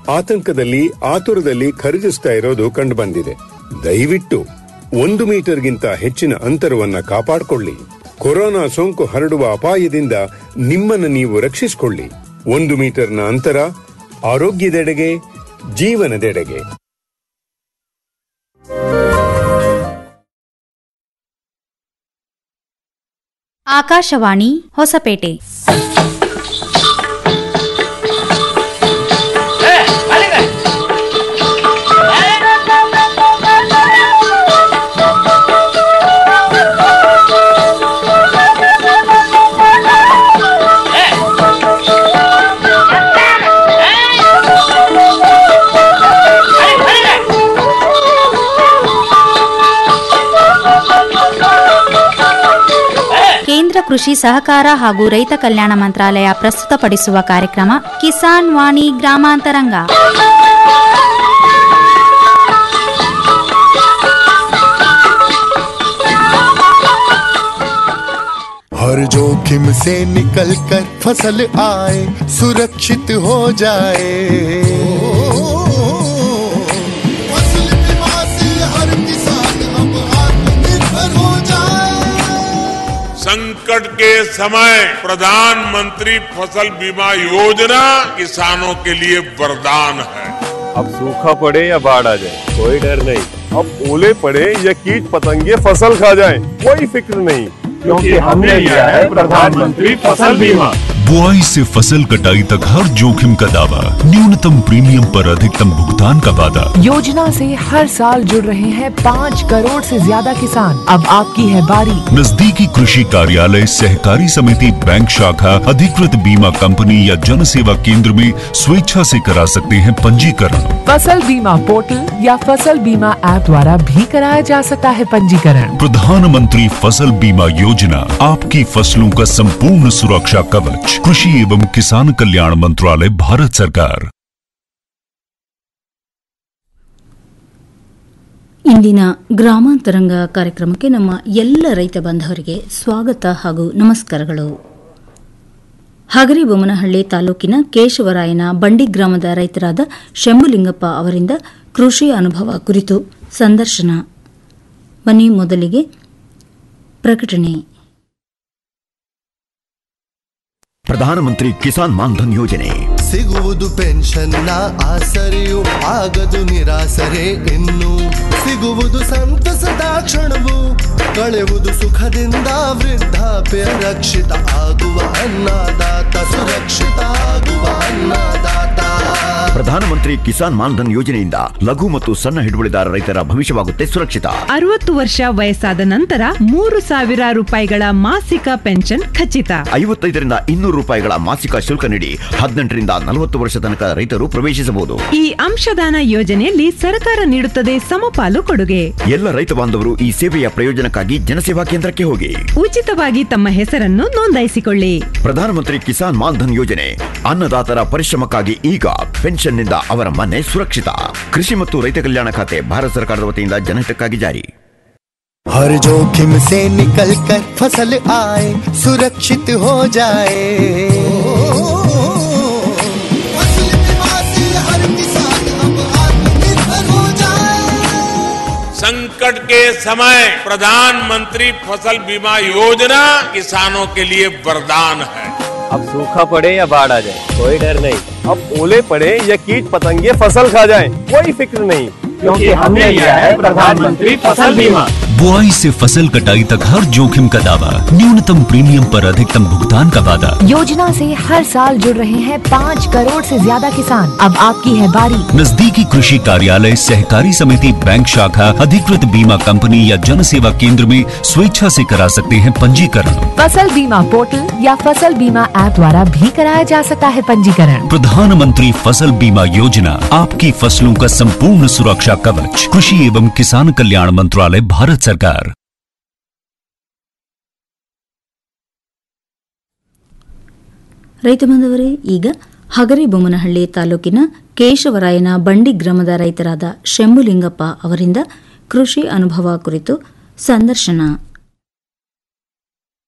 ಆತಂಕದಲ್ಲಿ ಆತುರದಲ್ಲಿ ಖರೀದಿಸ್ತಾ ಇರೋದು ಕಂಡುಬಂದಿದೆ ದಯವಿಟ್ಟು ಒಂದು ಮೀಟರ್ಗಿಂತ ಹೆಚ್ಚಿನ ಅಂತರವನ್ನ ಕಾಪಾಡಿಕೊಳ್ಳಿ ಕೊರೋನಾ ಸೋಂಕು ಹರಡುವ ಅಪಾಯದಿಂದ ನಿಮ್ಮನ್ನು ನೀವು ರಕ್ಷಿಸಿಕೊಳ್ಳಿ ಒಂದು ಮೀಟರ್ನ ಅಂತರ ಆರೋಗ್ಯದೆಡೆಗೆ ಜೀವನದೆಡೆಗೆ ಆಕಾಶವಾಣಿ ಹೊಸಪೇಟೆ ಕೇಂದ್ರ ಕೃಷಿ ಸಹಕಾರ ಹಾಗೂ ರೈತ ಕಲ್ಯಾಣ ಮಂತ್ರಾಲಯ ಪ್ರಸ್ತುತಪಡಿಸುವ ಕಾರ್ಯಕ್ರಮ ಕಿಸಾನ್ ವಾಣಿ ಗ್ರಾಮಾಂತರಂಗ हर जोखिम से निकल कर फसल आए सुरक्षित हो जाए फसल बीमा से हर किसान अब आत्मनिर्भर हो जाए संकट के समय प्रधानमंत्री फसल बीमा योजना किसानों के लिए वरदान है अब सूखा पड़े या बाढ़ आ जाए कोई डर नहीं अब ओले पड़े या कीट पतंगे फसल खा जाए कोई फिक्र नहीं क्योंकि हमने लिया है प्रधानमंत्री फसल बीमा बुआई से फसल कटाई तक हर जोखिम का दावा न्यूनतम प्रीमियम पर अधिकतम भुगतान का वादा योजना से हर साल जुड़ रहे हैं पाँच करोड़ से ज्यादा किसान अब आपकी है बारी नजदीकी कृषि कार्यालय सहकारी समिति बैंक शाखा अधिकृत बीमा कंपनी या जन सेवा केंद्र में स्वेच्छा से करा सकते हैं पंजीकरण फसल बीमा पोर्टल या फसल बीमा ऐप द्वारा भी कराया जा सकता है पंजीकरण प्रधानमंत्री फसल बीमा योजना आपकी फसलों का संपूर्ण सुरक्षा कवच कृषि एवं किसान कल्याण मंत्रालय भारत सरकार ಇಂದಿನ ಗ್ರಾಮಾಂತರಂಗ ಕಾರ್ಯಕ್ರಮಕ್ಕೆ ನಮ್ಮ ಎಲ್ಲ ರೈತ ಬಾಂಧವರಿಗೆ ಸ್ವಾಗತ ಹಾಗೂ ನಮಸ್ಕಾರಗಳು ಹಗರಿಬೊಮ್ಮನಹಳ್ಳಿ ತಾಲೂಕಿನ ಕೇಶವರಾಯನ ಬಂಡಿ ಗ್ರಾಮದ ರೈತರಾದ ಶಂಭುಲಿಂಗಪ್ಪ ಅವರಿಂದ ಕೃಷಿ ಅನುಭವ ಕುರಿತು ಸಂದರ್ಶನ ಬನ್ನಿ ಮೊದಲಿಗೆ ಪ್ರಕಟಣೆ ಪ್ರಧಾನಮಂತ್ರಿ ಕಿಸಾನ್ ಮಾನ್ಧನ್ ಯೋಜನೆ ಸಿಗುವುದು ಪೆನ್ಷನ್ನ ಆಸರೆಯು ಆಗದು ನಿರಾಸರೆ ಇನ್ನು ಸಿಗುವುದು ಸಂತಸದ ಕ್ಷಣವು ಕಳೆವುದು ಸುಖದಿಂದ ವೃದ್ಧಾಪ್ಯ ರಕ್ಷಿತ ಆಗುವ ಅನ್ನದಾತ ಸುರಕ್ಷಿತ ಆಗುವ ಅನ್ನದಾತ ಪ್ರಧಾನಮಂತ್ರಿ ಕಿಸಾನ್ ಮಾನ್ಧನ್ ಯೋಜನೆಯಿಂದ ಲಘು ಮತ್ತು ಸಣ್ಣ ಹಿಡುವಳಿದಾರ ರೈತರ ಭವಿಷ್ಯವಾಗುತ್ತೆ ಸುರಕ್ಷಿತ ಅರವತ್ತು ವರ್ಷ ವಯಸ್ಸಾದ ನಂತರ ಮೂರು ಸಾವಿರ ರೂಪಾಯಿಗಳ ಮಾಸಿಕ ಪೆನ್ಷನ್ ಖಚಿತ ಐವತ್ತೈದರಿಂದ ಇನ್ನೂರು ರೂಪಾಯಿಗಳ ಮಾಸಿಕ ಶುಲ್ಕ ನೀಡಿ ಹದಿನೆಂಟರಿಂದ ನಲವತ್ತು ವರ್ಷ ತನಕ ರೈತರು ಪ್ರವೇಶಿಸಬಹುದು ಈ ಅಂಶದಾನ ಯೋಜನೆಯಲ್ಲಿ ಸರ್ಕಾರ ನೀಡುತ್ತದೆ ಸಮಪಾಲು ಕೊಡುಗೆ ಎಲ್ಲ ರೈತ ಬಾಂಧವರು ಈ ಸೇವೆಯ ಪ್ರಯೋಜನಕ್ಕಾಗಿ ಜನಸೇವಾ ಕೇಂದ್ರಕ್ಕೆ ಹೋಗಿ ಉಚಿತವಾಗಿ ತಮ್ಮ ಹೆಸರನ್ನು ನೋಂದಾಯಿಸಿಕೊಳ್ಳಿ ಪ್ರಧಾನಮಂತ್ರಿ ಕಿಸಾನ್ ಮಾನ್ಧನ್ ಯೋಜನೆ ಅನ್ನದಾತರ ಪರಿಶ್ರಮಕ್ಕಾಗಿ ಈಗ ಪೆನ್ಷನ್ನಿಂದ ಅವರ ಮನೆ ಸುರಕ್ಷಿತ ಕೃಷಿ ಮತ್ತು ರೈತ ಕಲ್ಯಾಣ ಖಾತೆ ಭಾರತ ಸರ್ಕಾರದ ವತಿಯಿಂದ ಜನಹಿತಕ್ಕಾಗಿ ಜಾರಿ हर जोखिम से निकल कर फसल आए सुरक्षित हो जाए फसल बीमा से हर किसान अब आत्मनिर्भर हो जाए संकट के समय प्रधानमंत्री फसल बीमा योजना किसानों के लिए वरदान है अब सूखा पड़े या बाढ़ आ जाए कोई डर नहीं अब ओले पड़े या कीट पतंगे फसल खा जाए कोई फिक्र नहीं क्योंकि हमने लिया है प्रधानमंत्री फसल बीमा बुआई से फसल कटाई तक हर जोखिम का दावा न्यूनतम प्रीमियम पर अधिकतम भुगतान का वादा योजना से हर साल जुड़ रहे हैं पाँच करोड़ से ज्यादा किसान अब आपकी है बारी नजदीकी कृषि कार्यालय सहकारी समिति बैंक शाखा अधिकृत बीमा कंपनी या जन सेवा केंद्र में स्वेच्छा से करा सकते हैं पंजीकरण फसल बीमा पोर्टल या फसल बीमा ऐप द्वारा भी कराया जा सकता है पंजीकरण प्रधानमंत्री फसल बीमा योजना आपकी फसलों का संपूर्ण सुरक्षा कवच कृषि एवं किसान कल्याण मंत्रालय भारत सरकार ರೈತ ಬಾಂಧವರೇ ಈಗ ಹಗರಿಬೊಮ್ಮನಹಳ್ಳಿ ತಾಲೂಕಿನ ಕೇಶವರಾಯನ ಬಂಡಿ ಗ್ರಾಮದ ರೈತರಾದ ಶಂಭುಲಿಂಗಪ್ಪ ಅವರಿಂದ ಕೃಷಿ ಅನುಭವ ಕುರಿತು ಸಂದರ್ಶನ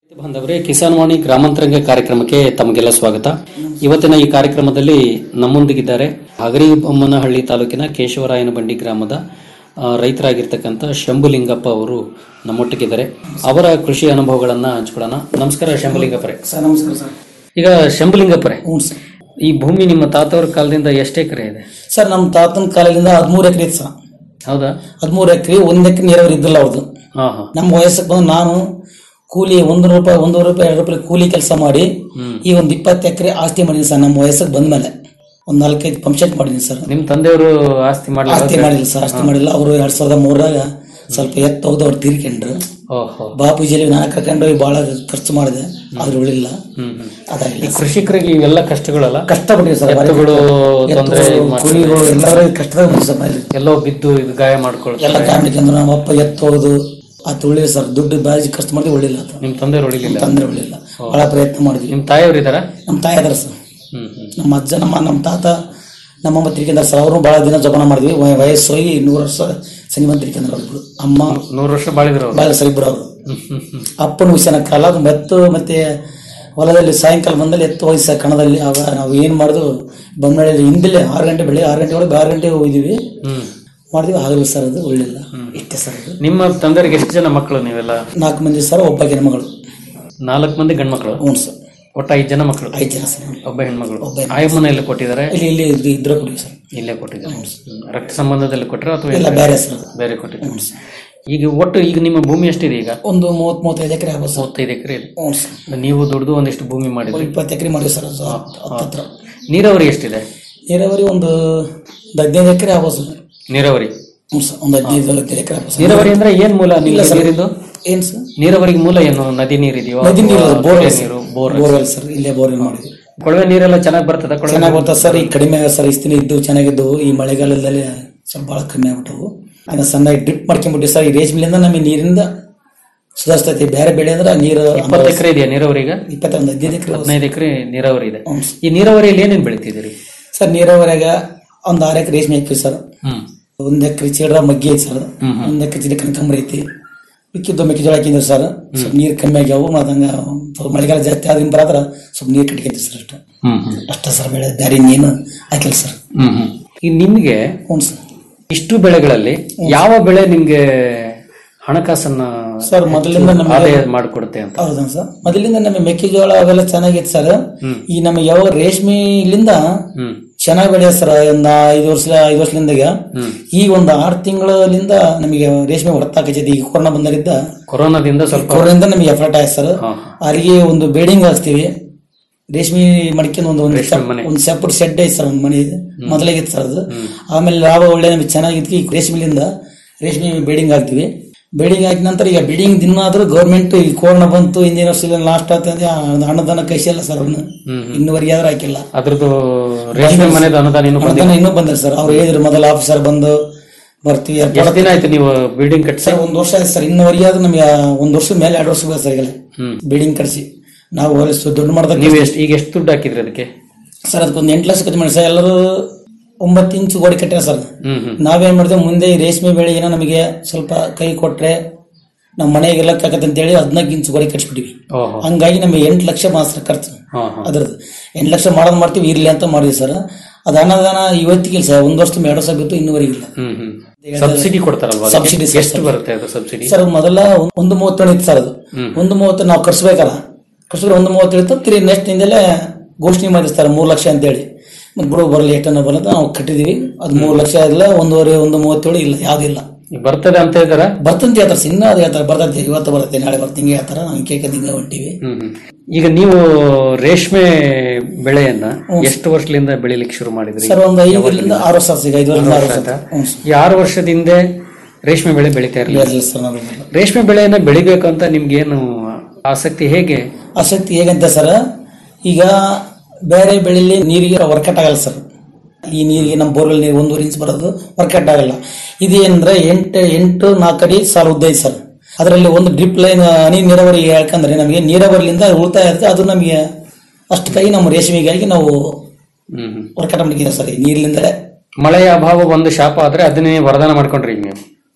ಬಾಂಧವರೇ ಕಿಸಾನ್ ವಾಣಿ ಗ್ರಾಮಾಂತರಂಗ ಕಾರ್ಯಕ್ರಮಕ್ಕೆ ತಮಗೆಲ್ಲ ಸ್ವಾಗತ ಇವತ್ತಿನ ಈ ಕಾರ್ಯಕ್ರಮದಲ್ಲಿ ನಮ್ಮೊಂದಿಗಿದ್ದಾರೆ ಹಗರಿ ಬೊಮ್ಮನಹಳ್ಳಿ ತಾಲೂಕಿನ ಕೇಶವರಾಯನ ಬಂಡಿ ಗ್ರಾಮದ ಆ, ರೈತರಾಗಿರ್ತಕ್ಕಂಥ ಶಂಭುಲಿಂಗಪ್ಪ ಅವರು ನಮ್ಮೊಟ್ಟಿಗಿದ್ದಾರೆ ಅವರ ಕೃಷಿ ಅನುಭವಗಳನ್ನ ಹಂಚ್ಕೊಳ್ಳೋಣ ನಮಸ್ಕಾರ ಶಂಭುಲಿಂಗಪ್ಪರೇ ಸರ್ ನಮಸ್ಕಾರ ಸರ್ ಈಗ ಶಂಭುಲಿಂಗಪ್ಪರೇ ಹ್ಞೂ ಸರ್ ಈ ಭೂಮಿ ನಿಮ್ಮ ತಾತವ್ರ ಕಾಲದಿಂದ ಎಷ್ಟು ಎಕರೆ ಇದೆ ಸರ್ ನಮ್ಮ ತಾತನ ಕಾಲದಿಂದ ಹದಿಮೂರು ಎಕರೆ ಇತ್ತು ಸರ್ ಹೌದಾ ಹದಿಮೂರು ಎಕರೆ ಒಂದು ಎಕರೆ ನೀರಾವರಿ ಇದ್ದಿಲ್ಲ ಅವ್ರದ್ದು ಹಾ ಹಾ ನಮ್ಮ ವಯಸ್ಸಿಗೆ ಬಂದು ನಾನು ಕೂಲಿ ಒಂದು ರೂಪಾಯಿ ಒಂದೂವರೆ ರೂಪಾಯಿ ಎರಡು ರೂಪಾಯಿ ಕೂಲಿ ಕೆಲಸ ಮಾಡಿ ಈ ಒಂದು ಇಪ್ಪತ್ತು ಎಕರೆ ಆಸ್ತಿ ಮಾಡಿದ್ದೀನಿ ಸರ್ ನಮ್ಮ ವಯಸ್ಸಿಗೆ ಬಂದ್ಮೇಲೆ ಒಂದು ನಾಲ್ಕೈದು ಪಂಪ್ಸೆಟ್ ಮಾಡಿದ್ದೀನಿ ಸರ್ ನಿಮ್ ತಂದೆಯವರು ಆಸ್ತಿ ಮಾಡಲಿಲ್ಲ ಆಸ್ತಿ ಮಾಡಿಲ್ಲ ಸರ್ ಆಸ್ತಿ ಮಾಡಿಲ್ಲ ಅವರು ಎರಡ್ ಸಾವಿರದ ಮೂರಾಗ ಸ್ವಲ್ಪ ಎತ್ತು ಹೋಗ್ದು ಅವ್ರು ತೀರ್ಕೊಂಡ್ರು ಓಹೋ ಬಾಪೂಜಿಯಲ್ಲಿ ನಾನು ಕರ್ಕೊಂಡು ಹೋಗಿ ಭಾಳ ಖರ್ಚು ಮಾಡಿದೆ ಆದ್ರೂ ಉಳಿಲ್ಲ ಹ್ಮ್ ಹ್ಮ್ ಅದಾಗಿಲ್ಲ ಈ ಕೃಷಿಕರಿಗೆ ಇವೆಲ್ಲ ಕಷ್ಟಗಳಲ್ಲ ಕಷ್ಟಪಟ್ಟಿವಿ ಸರ್ ಭಾರಿ ಎತ್ತುಗಳು ಕಷ್ಟ. ತೊಂದ್ರೆ ಎತ್ತುಗಳು, ಮಾಡ್ತವೆ. ಕುರಿಗಳು ಎಲ್ಲರೂ ಕಷ್ಟದಾಗ ಬಂದಿದೆ ಸರ್ ಭಾರಿ. ಎಲ್ಲೋ ಬಿದ್ದು ಇದು ಗಾಯ ಮಾಡ್ಕೊಳ್ತಾರೆ ಎಲ್ಲ ಕಾರಣಕ್ಕೆ ಅಂದ್ರೆ ನಮ್ಮ ಅಪ್ಪ ಎತ್ತೋದು ಆತ ಉಳಿಲ್ಲ ಸರ್ ದುಡ್ಡು ಬಾಜಿ ಖರ್ಚು ಮಾಡಿದ್ರೆ ಉಳಿಲ್ಲ ಆತ ನಿಮ್ ತಂದೆ ಹೊಡಿಲಿಲ್ಲ ತಂದ್ರೆ ಉಳಿಲ್ಲ ಬಹಳ ಪ್ರಯತ್ನ ಮಾಡಿದ್ವಿ ನಿಮ್ ತಾಯಿಯವ್ರು ಇದಾರ ನಮ್ಮ ತಾಯಿ ಅದಾರ ಸರ್ ಹ್ಮ್ ಹ್ಮ್ ನಮ್ಮ ಅಜ್ಜ ನಮ್ಮ ನಮ್ಮ ತಾತ ನಮ್ಮಮ್ಮ ತಿರ್ಕೊಂಡಾರ ಸರ್ ಅವರು ಬಹಳ ದಿನ ಜೋಪಾನ ಮಾಡಿದ್ವಿ ವಯ- ವಯಸ್ಸು ಹೋಗಿ ನೂರು ವರ್ಷ ಸನಿಮಂತ ತಿರ್ಕೊಂಡ್ರ ಅವ್ರಿಬ್ರು ಅಮ್ಮ ನೂರು ವರ್ಷ ಬಾಳಿದ್ರು ಅವ್ರು ಬಾಳ ಸರ್ ಇಬ್ರು ಅವರು ಹ್ಮ್ ಹ್ಮ್ ಹ್ಮ್ ಅಪ್ಪನ ಹುಷನ ಕಾಲ ಅದು ಮತ್ತು ಮತ್ತೆ ಹೊಲದಲ್ಲಿ ಸಾಯಂಕಾಲ ಬಂದಲ್ಲಿ ಎತ್ತು ಹೋಗಿ ಸರ್ ಕಣದಲ್ಲಿ ಆಗ ನಾವು ಏನು ಮಾಡಿದ್ವು ಬೊಮ್ಮನಹಳ್ಳಿ ಹಿಂದಲೇ ಆರು ಗಂಟೆ ಬೆಳಿಗ್ಗೆ ಆರು ಗಂಟೆ ಒಳಗೆ ಆರು ಗಂಟೆಗೆ ಹೋಗಿದ್ವಿ ಹ್ಮ್ ಮಾಡಿದ್ವಿ ಆಗಲಿಲ್ಲ ಸರ್ ಅದು ಒಳ್ಳಿಲ್ಲ ಇಷ್ಟೇ ಸರ್ ಅದು ನಿಮ್ಮ ತಂದೆಯರಿಗೆ ಎಷ್ಟು ಜನ ಮಕ್ಕಳು ನೀವೆಲ್ಲ ನಾಲ್ಕು ಮಂದಿ ಸರ್ ಒಬ್ಬ ಹೆಣ್ಮಗಳು ನಾಲ್ಕು ಮಂದಿ ಗಂಡ್ಮಕ್ಳು ಹ್ಞೂ ಸರ್ ಒಟ್ಟು ಐದು ಜನ ಮಕ್ಕಳು ಐದು ಜನ ಸರ್ ಒಬ್ಬ ಹೆಣ್ಮಗಳು ಆಯಮ್ಮನ ಎಲ್ಲ ಕೊಟ್ಟಿದ್ದಾರೆ ಇಲ್ಲಿ ಇಲ್ಲಿ ಇದ್ರ ಇದ್ರ ಕೊಡಿ ಸರ್ ಇಲ್ಲೇ ಕೊಟ್ಟಿದ್ದಾರೆ ಹ್ಮ್. ರಕ್ತ ಸಂಬಂಧದಲ್ಲಿ ಕೊಟ್ಟರೆ ಅಥವಾ ಇಲ್ಲ ಎಲ್ಲ ಬೇರೆ ಸರ್ ಅದು. ಬೇರೆ ಕೊಟ್ಟಿದ್ದಾರೆ ಈಗ ಒಟ್ಟು ಈಗ ನಿಮ್ಮ ಭೂಮಿ ಎಷ್ಟಿದೆ ಈಗ ಒಂದು ಮೂವತ್ತ್ ಮೂವತ್ತೈದು ಎಕರೆ ಆಗ್ಬೋದು ಸರ್ ಮೂವತ್ತೈದು ಎಕರೆ ಇದೆ ಹ್ಞೂ ಸರ್ ನೀವು ದುಡ್ದು ಒಂದಿಷ್ಟು ಭೂಮಿ ಒಂದು ಮಾಡಿದ್ರಿ ಇಪ್ಪತ್ತು ಎಕರೆ ಮಾಡಿವಿ ಸರ್ ಅದು ಹತ್ತತ್ರ ನೀರಾವರಿ ಎಷ್ಟಿದೆ ನೀರಾವರಿ ಒಂದು ಒಂದು ಹದಿನೈದು ಎಕರೆ ಆಗ್ಬೋದು ಸರ್ ನೀರಾವರಿ ಹ್ಞೂ ಸರ್ ಒಂದು ಹದಿನೈದು ಹದಿನೈದು ಎಕರೆ ಆಗ್ಬೋದು ಸರ್ ನೀರಾವರಿ ಅಂದ್ರೆ ಏನ್ ಮೂಲ ಇಲ್ಲ ನಿಮ್ಗೆ ಸರ್ ನೀರಿಂದು ಏನು ಸರ್ ನೀರಾವರಿಗೆ ಮೂಲ ಏನು ನದಿ ನೀರಿದೆಯೋ ನದಿ ನೀರು ಅಥವಾ ಬೋರ್ವೆಲ್ ಕೆರೆ ನೀರು ಬೋರ್ ಬೋರ್ವೆಲ್ ಸರ್ ಇಲ್ಲೇ ಬೋರ್ವೆಲ್ ಮಾಡಿದ್ವಿ ಕೊಳವೆ ನೀರೆಲ್ಲ ಚೆನ್ನಾಗಿ ಬರ್ತದ ಕೊಳವೆ ಚೆನ್ನಾಗಿ ಬರ್ತದೆ ಸರ್ ಈಗ ಕಡಿಮೆ ಆಗ ಸರ್ ಇಸ್ತಿನ ಇದ್ದು ಚೆನ್ನಾಗಿದ್ದು ಈ ಮಳೆಗಾಲದಲ್ಲಿ ಸ್ವಲ್ಪ ಭಾಳ ಕಮ್ಮಿ ಆಗ್ಬಿಟ್ಟವು ಆಗ ಸಣ್ಣಗೆ ಡ್ರಿಪ್ ಮಾಡ್ಕೊಂಡ್ಬಿಟ್ಟು ಸರ್ ಈ ರೇಷ್ಮೆಲಿಂದ ನಮಗೆ ನೀರಿಂದ ಸುಧಾರಿಸ್ತೈತಿ ಬೇರೆ ಬೆಳೆ ಅಂದ್ರೆ ನೀರು ಇಪ್ಪತ್ತು ಎಕರೆ ಇದೆಯಾ ನೀರಾವರಿ ಈಗ ಇಪ್ಪತ್ತೊಂದು ಹದಿನೈದು ಎಕರೆ ಹದಿನೈದು ಎಕರೆ ನೀರಾವರಿ ಇದೆ ಹ್ಞೂ ಈ ನೀರಾವರಿಯಲ್ಲಿ ಏನೇನ್ ಬೆಳಿತಿದ್ದೀರಿ ಸರ್ ನೀರಾವರಿಯಾಗ ಒಂದು ಆರು ಎಕರೆ ರೇಷ್ಮೆ ಹಾಕಿವಿ ಸರ್ ಹ್ಮ್ ಒಂದ್ ಎಕರೆ ಚೀಡ್ರ ಮಗ್ಗಿ ಐತಿ ಸರ್ ಒಂದ್ ಎಕರೆ ಚೀಲ ಕನಕಾಂಬರಿ ಐತಿ ಮಿಕ್ಕಿದ್ದು ಮೆಕ್ಕೆಜೋಳ ಹಾಕಿದ್ರು ಸರ್ ಸ್ವಲ್ಪ ನೀರು ಕಮ್ಮಿ ಆಗ್ಯಾವು ಮತ್ತು ಹಂಗ ಸ್ವಲ್ಪ ಮಳೆಗಾಲ ಜಾಸ್ತಿ ಆದ್ರಿಂದ ಬರತ್ರ ಸ್ವಲ್ಪ ನೀರು ಕಟ್ಕೊಂತೀವಿ ಸರ್ ಅಷ್ಟು ಹ್ಮ್ ಹ್ಮ್ ಅಷ್ಟೇ ಸರ್ ಬೆಳೆ ಬೇರೆ ಇನ್ನೇನು ಹಾಕಿಲ್ಲ ಸರ್ ಹ್ಮ್ ಹ್ಮ್ ಈಗ ನಿಮ್ಗೆ ಹ್ಞೂ ಸರ್ ಇಷ್ಟು ಬೆಳೆಗಳಲ್ಲಿ ಯಾವ ಬೆಳೆ ನಿಮ್ಗೆ ಹಣಕಾಸನ್ನ ಸರ್ ಮೊದಲಿಂದ ನಮಗೆ ಆದಾಯ ಮಾಡಿಕೊಡುತ್ತೆ ಅಂತ ಹೌದಾ ಸರ್ ಮೊದಲಿಂದ ನಮಗೆ ಮೆಕ್ಕೆಜೋಳ ಅವೆಲ್ಲ ಚೆನ್ನಾಗಿತ್ತು ಸರ್ ಹ್ಮ್. ಈ ನಮಗೆ ಯಾವ ರೇಷ್ಮೆಲಿಂದ ಹ್ಮ್ ಚೆನ್ನಾಗಿ ಬೆಳೆಯೋದು ಸರ್ ಒಂದು ಐದು ವರ್ಷ ಐದು ವರ್ಷದಿಂದ ಈಗ ಹ್ಮ್ ಈಗ ಒಂದು ಆರು ತಿಂಗಳಿಂದ ನಮಗೆ ರೇಷ್ಮೆ ಹೊರತಾಕೈತಿ ಈಗ ಕೊರೋನಾ ಬಂದರಿಂದ ಕೊರೋನಾದಿಂದ ಸ್ವಲ್ಪ ಕೊರೋನಾದಿಂದ ನಮಗೆ ಎಫರ್ಟ್ ಆಯ್ತು ಸರ್ ಹಾ, ಅವರಿಗೆ ಒಂದು ಬೇಡಿಂಗ್ ಹಾಕ್ಸ್ತೀವಿ ರೇಷ್ಮೆ ಮಡಿಕೊಂಡು ಒಂದು ಒಂದು ರೇಷ್ಮೆ ಸೆಪ್- ಮನೆ. ಒಂದು ಸೆಪರೇಟ್ ಶೆಡ್ ಐತೆ ಸರ್ ಒಂದು ಮನೆ ಇದೆ ಮೊದಲಾಗಿತ್ತು ಸರ್ ಅದು ಆಮೇಲೆ ಲಾಭ ಒಳ್ಳೆ ನಮಗೆ ಚೆನ್ನಾಗಿತ್ತು ಈ ರೇಷ್ಮೆಲಿಂದ ರೇಷ್ಮೆ ಬೇಡಿಂಗ್ ಹಾಕ್ತಿವಿ ಬೇಡಿಂಗ್ ಹಾಕಿದ ನಂತರ ಈಗ ಬೇಡಿಂಗ್ ದಿನ ಆದ್ರೂ ಗೌರ್ಮೆಂಟ್ ಈ ಕೊರೋನಾ ಬಂತು ಹಿಂದಿನ ವರ್ಷ ಲಾಸ್ಟ್ ಆಗ್ತದೆ ಅನುದಾನ ಕೈಸಿಲ್ಲ ಸರ್ ಅವನು ಇನ್ನುವರೆಗೆ ಆದ್ರೂ ಹಾಕಿಲ್ಲ ಅದ್ರದ್ದು ರೇಷ್ಮೆ ಮನೆದು ಅನುದಾನ ಇನ್ನೂ ಬಂದಿಲ್ಲ ಅನುದಾನ ಇನ್ನೂ ಬಂದಿಲ್ಲ ಸರ್ ಅವ್ರು ಹೇಳಿದ್ರು ಮೊದಲ ಆಫೀಸರ್ ಬಂದು ಬರ್ತೀವಿ ಎಷ್ಟು ದಿನ ಆಯ್ತು ನೀವು ಬಿಲ್ಡಿಂಗ್ ಕಟ್ಸಿ ಸರ್ ಒಂದು ವರ್ಷ ಆಯ್ತು ಸರ್ ಇನ್ನುವರೆಗೆ ಆದ್ರೂ ನಮಗೆ ಒಂದು ವರ್ಷ ಮೇಲೆ ಎರಡು ವರ್ಷ ಬೇಕು ಸರ್ ಈಗಲೇ ಹ್ಮ್ ಬಿಲ್ಡಿಂಗ್ ಕಟ್ಸಿ ನಾವು ಹೊಲಸು ದುಡ್ಡು ಮಾಡ್ದಾಗ ನೀವು ಎಷ್ಟು ಈಗ ಎಷ್ಟು ದುಡ್ಡು ಹಾಕಿದ್ರಿ ಅದಕ್ಕೆ ಸರ್ ಅದಕ್ಕೊಂದು ಎಂಟು ಲಕ್ಷ ಖರ್ಚು ಮಾಡಿ ಸರ್ ಎಲ್ಲರೂ ಒಂಬತ್ತು ಇಂಚು ಗೋಡೆ ಕಟ್ಟಾರ ಸರ್ ಹ್ಮ್ ಹ್ಮ್ ನಾವೇನ್ ಮಾಡಿದ್ವಿ ಮುಂದೆ ಈ ರೇಷ್ಮೆ ಬೆಳೆ ಏನೋ ನಮಗೆ ಸ್ವಲ್ಪ ಕೈ ಕೊಟ್ರೆ ನಮ್ಮ ಮನೆಗೆಲ್ಲ ಕಾಕತ್ತೆ ಅಂತೇಳಿ ಹದಿನಾಲ್ಕು ಇಂಚು ಗೋಡೆ ಕಟ್ಸ್ಬಿಟ್ಟಿವಿ ಓಹೋ ಹಂಗಾಗಿ ನಮಗೆ ಎಂಟು ಲಕ್ಷ ಮಾತ್ರ ಖರ್ಚು ಹಾ ಹಾ ಅದ್ರದ್ದು ಎಂಟು ಲಕ್ಷ ಮಾಡೋದು ಮಾಡ್ತೀವಿ ಇರ್ಲಿ ಅಂತ ಮಾಡಿದ್ವಿ ಸರ್ ಅದು ಅನ್ನದಾನ ಇವತ್ತಿಗೆ ಇಲ್ಲ ಸರ್ ಒಂದು ವರ್ಷ ಎರಡು ವರ್ಷ ಬಿತ್ತು ಇನ್ನೂವರೆಗೆ ಇಲ್ಲ ಹ್ಮ್ ಹ್ಮ್ ಸಬ್ಸಿಡಿ ಕೊಡ್ತಾರಲ್ವಾ ಅದಕ್ಕೆ? ಸಬ್ಸಿಡಿ ಸರ್, ಎಷ್ಟು ಬರುತ್ತೆ ಅದು ಸಬ್ಸಿಡಿ ಸರ್ ಮೊದಲ ಒಂದು ಮೂವತ್ತೇಳು ಇತ್ತು ಸರ್ ಅದು ಒಂದು ಮೂವತ್ತು ನಾವು ಕರ್ಸ್ಬೇಕಲ್ಲ ಕರ್ಸಿದ್ರೆ ಒಂದು ಮೂವತ್ತೇಳು ಇತ್ತು ತಿರುಗಿ ನೆಕ್ಸ್ಟ್ ಇಂದಲೇ ಘೋಷಣೆ ಮಾಡಿದ್ರು ಸರ್ ಮೂರು ಲಕ್ಷ ಅಂತೇಳಿ ಮತ್ತೆ ಬಿಡು ಬರಲಿ ಎಷ್ಟನ್ನ ಬರೋದು ನಾವು ಕಟ್ಟಿದೀವಿ ಅದು ಮೂರು ಲಕ್ಷ ಇಲ್ಲ ಒಂದೂವರೆ ಒಂದು ಮೂವತ್ತೇಳು ಇಲ್ಲ ಯಾವ್ದು ಇಲ್ಲ ಈಗ ಬರ್ತದೆ ಅಂತ ಇದ್ದಾರ ಬರ್ತಂತ ಹೇಳ್ತಾರೆ ಸರ್ ಇನ್ನೂ ಅದು ಹೇಳ್ತಾರೆ ಬರ್ತಂತೆ ಇವತ್ತು ಬರುತ್ತೆ ನಾಳೆ ಬರುತ್ತೆ ಹಿಂಗೆ ಹೇಳ್ತಾರೆ ನಾವು ಕೇಕ ಹಿಂಗೆ ಹೊಂಟಿವಿ ಹ್ಮ್ ಹ್ಮ್. ಈಗ ನೀವು ರೇಷ್ಮೆ ಬೆಳೆಯನ್ನ ಎಷ್ಟು ವರ್ಷದಿಂದ ಬೆಳಿಲಿಕ್ಕೆ ಶುರು ಮಾಡಿದ್ರಿ ಸರ್ ಒಂದು ಐದರಿಂದ ಆರು ವರ್ಷ ಆಯ್ತು ಈಗ ಐದು ವರ್ಷದಿಂದ ಆರು ವರ್ಷ ಆಯ್ತಾ? ಆಯ್ತು. ಹ್ಞೂ ಸರ್ ಈ ಆರು ವರ್ಷದಿಂದ ರೇಷ್ಮೆ ಬೆಳೆ ಬೆಳಿತಾ ಇರಲಿಲ್ಲ ಇರಲಿಲ್ಲ ಸರ್ ನಾವು ರೇಷ್ಮೆ ಬೆಳೆಯನ್ನ ಬೆಳಿಬೇಕು ಅಂತ ನಿಮ್ಗೇನು ಆಸಕ್ತಿ ಹೇಗೆ ಆಸಕ್ತಿ ಹೇಗಂತ ಸರ್ ಈಗ ಬೇರೆ ಬೆಳೆಯಲ್ಲಿ ನೀರಿಗೆ ವರ್ಕೌಟ್ ಆಗಲ್ಲ ಸರ್ ಈ ನೀರಿಗೆ ನಮ್ಮ ಬೋರ್ವೆಲ್ ನೀರು ಒಂದೂವರೆ ಇಂಚ್ ಬರೋದು ವರ್ಕೌಟ್ ಆಗಲ್ಲ ಇದೇನಂದ್ರೆ ಎಂಟು ಎಂಟು ನಾಲ್ಕು ಅಡಿ ಸಾಲ ಉದ್ದ ಐತೆ ಸರ್ ಅದರಲ್ಲಿ ಒಂದು ಡ್ರಿಪ್ ಲೈನ್ ಹನಿ ನೀರಾವರಿ ಹೇಳ್ಕಂದ್ರೆ ನಮಗೆ ನೀರಾವರಿಲಿಂದ ಉಳಿತಾಯ ಇರುತ್ತೆ ಅದು ನಮಗೆ ಅಷ್ಟು ಕೈ ನಮ್ಮ ರೇಷ್ಮೆಗಾಗಿ ನಾವು ಹ್ಮ್ ಹ್ಮ್. ವರ್ಕೌಟ್ ಮಾಡಿದ್ದೀವಿ ಸರ್ ಈ ನೀರಿನಿಂದಲೇ ಮಳೆಯ ಅಭಾವ ಒಂದು ಶಾಪ ಆದ್ರೆ ಅದನ್ನೇ ವರದಾನ ಮಾಡ್ಕೊಂಡ್ರಿ ಈಗ ನೀವು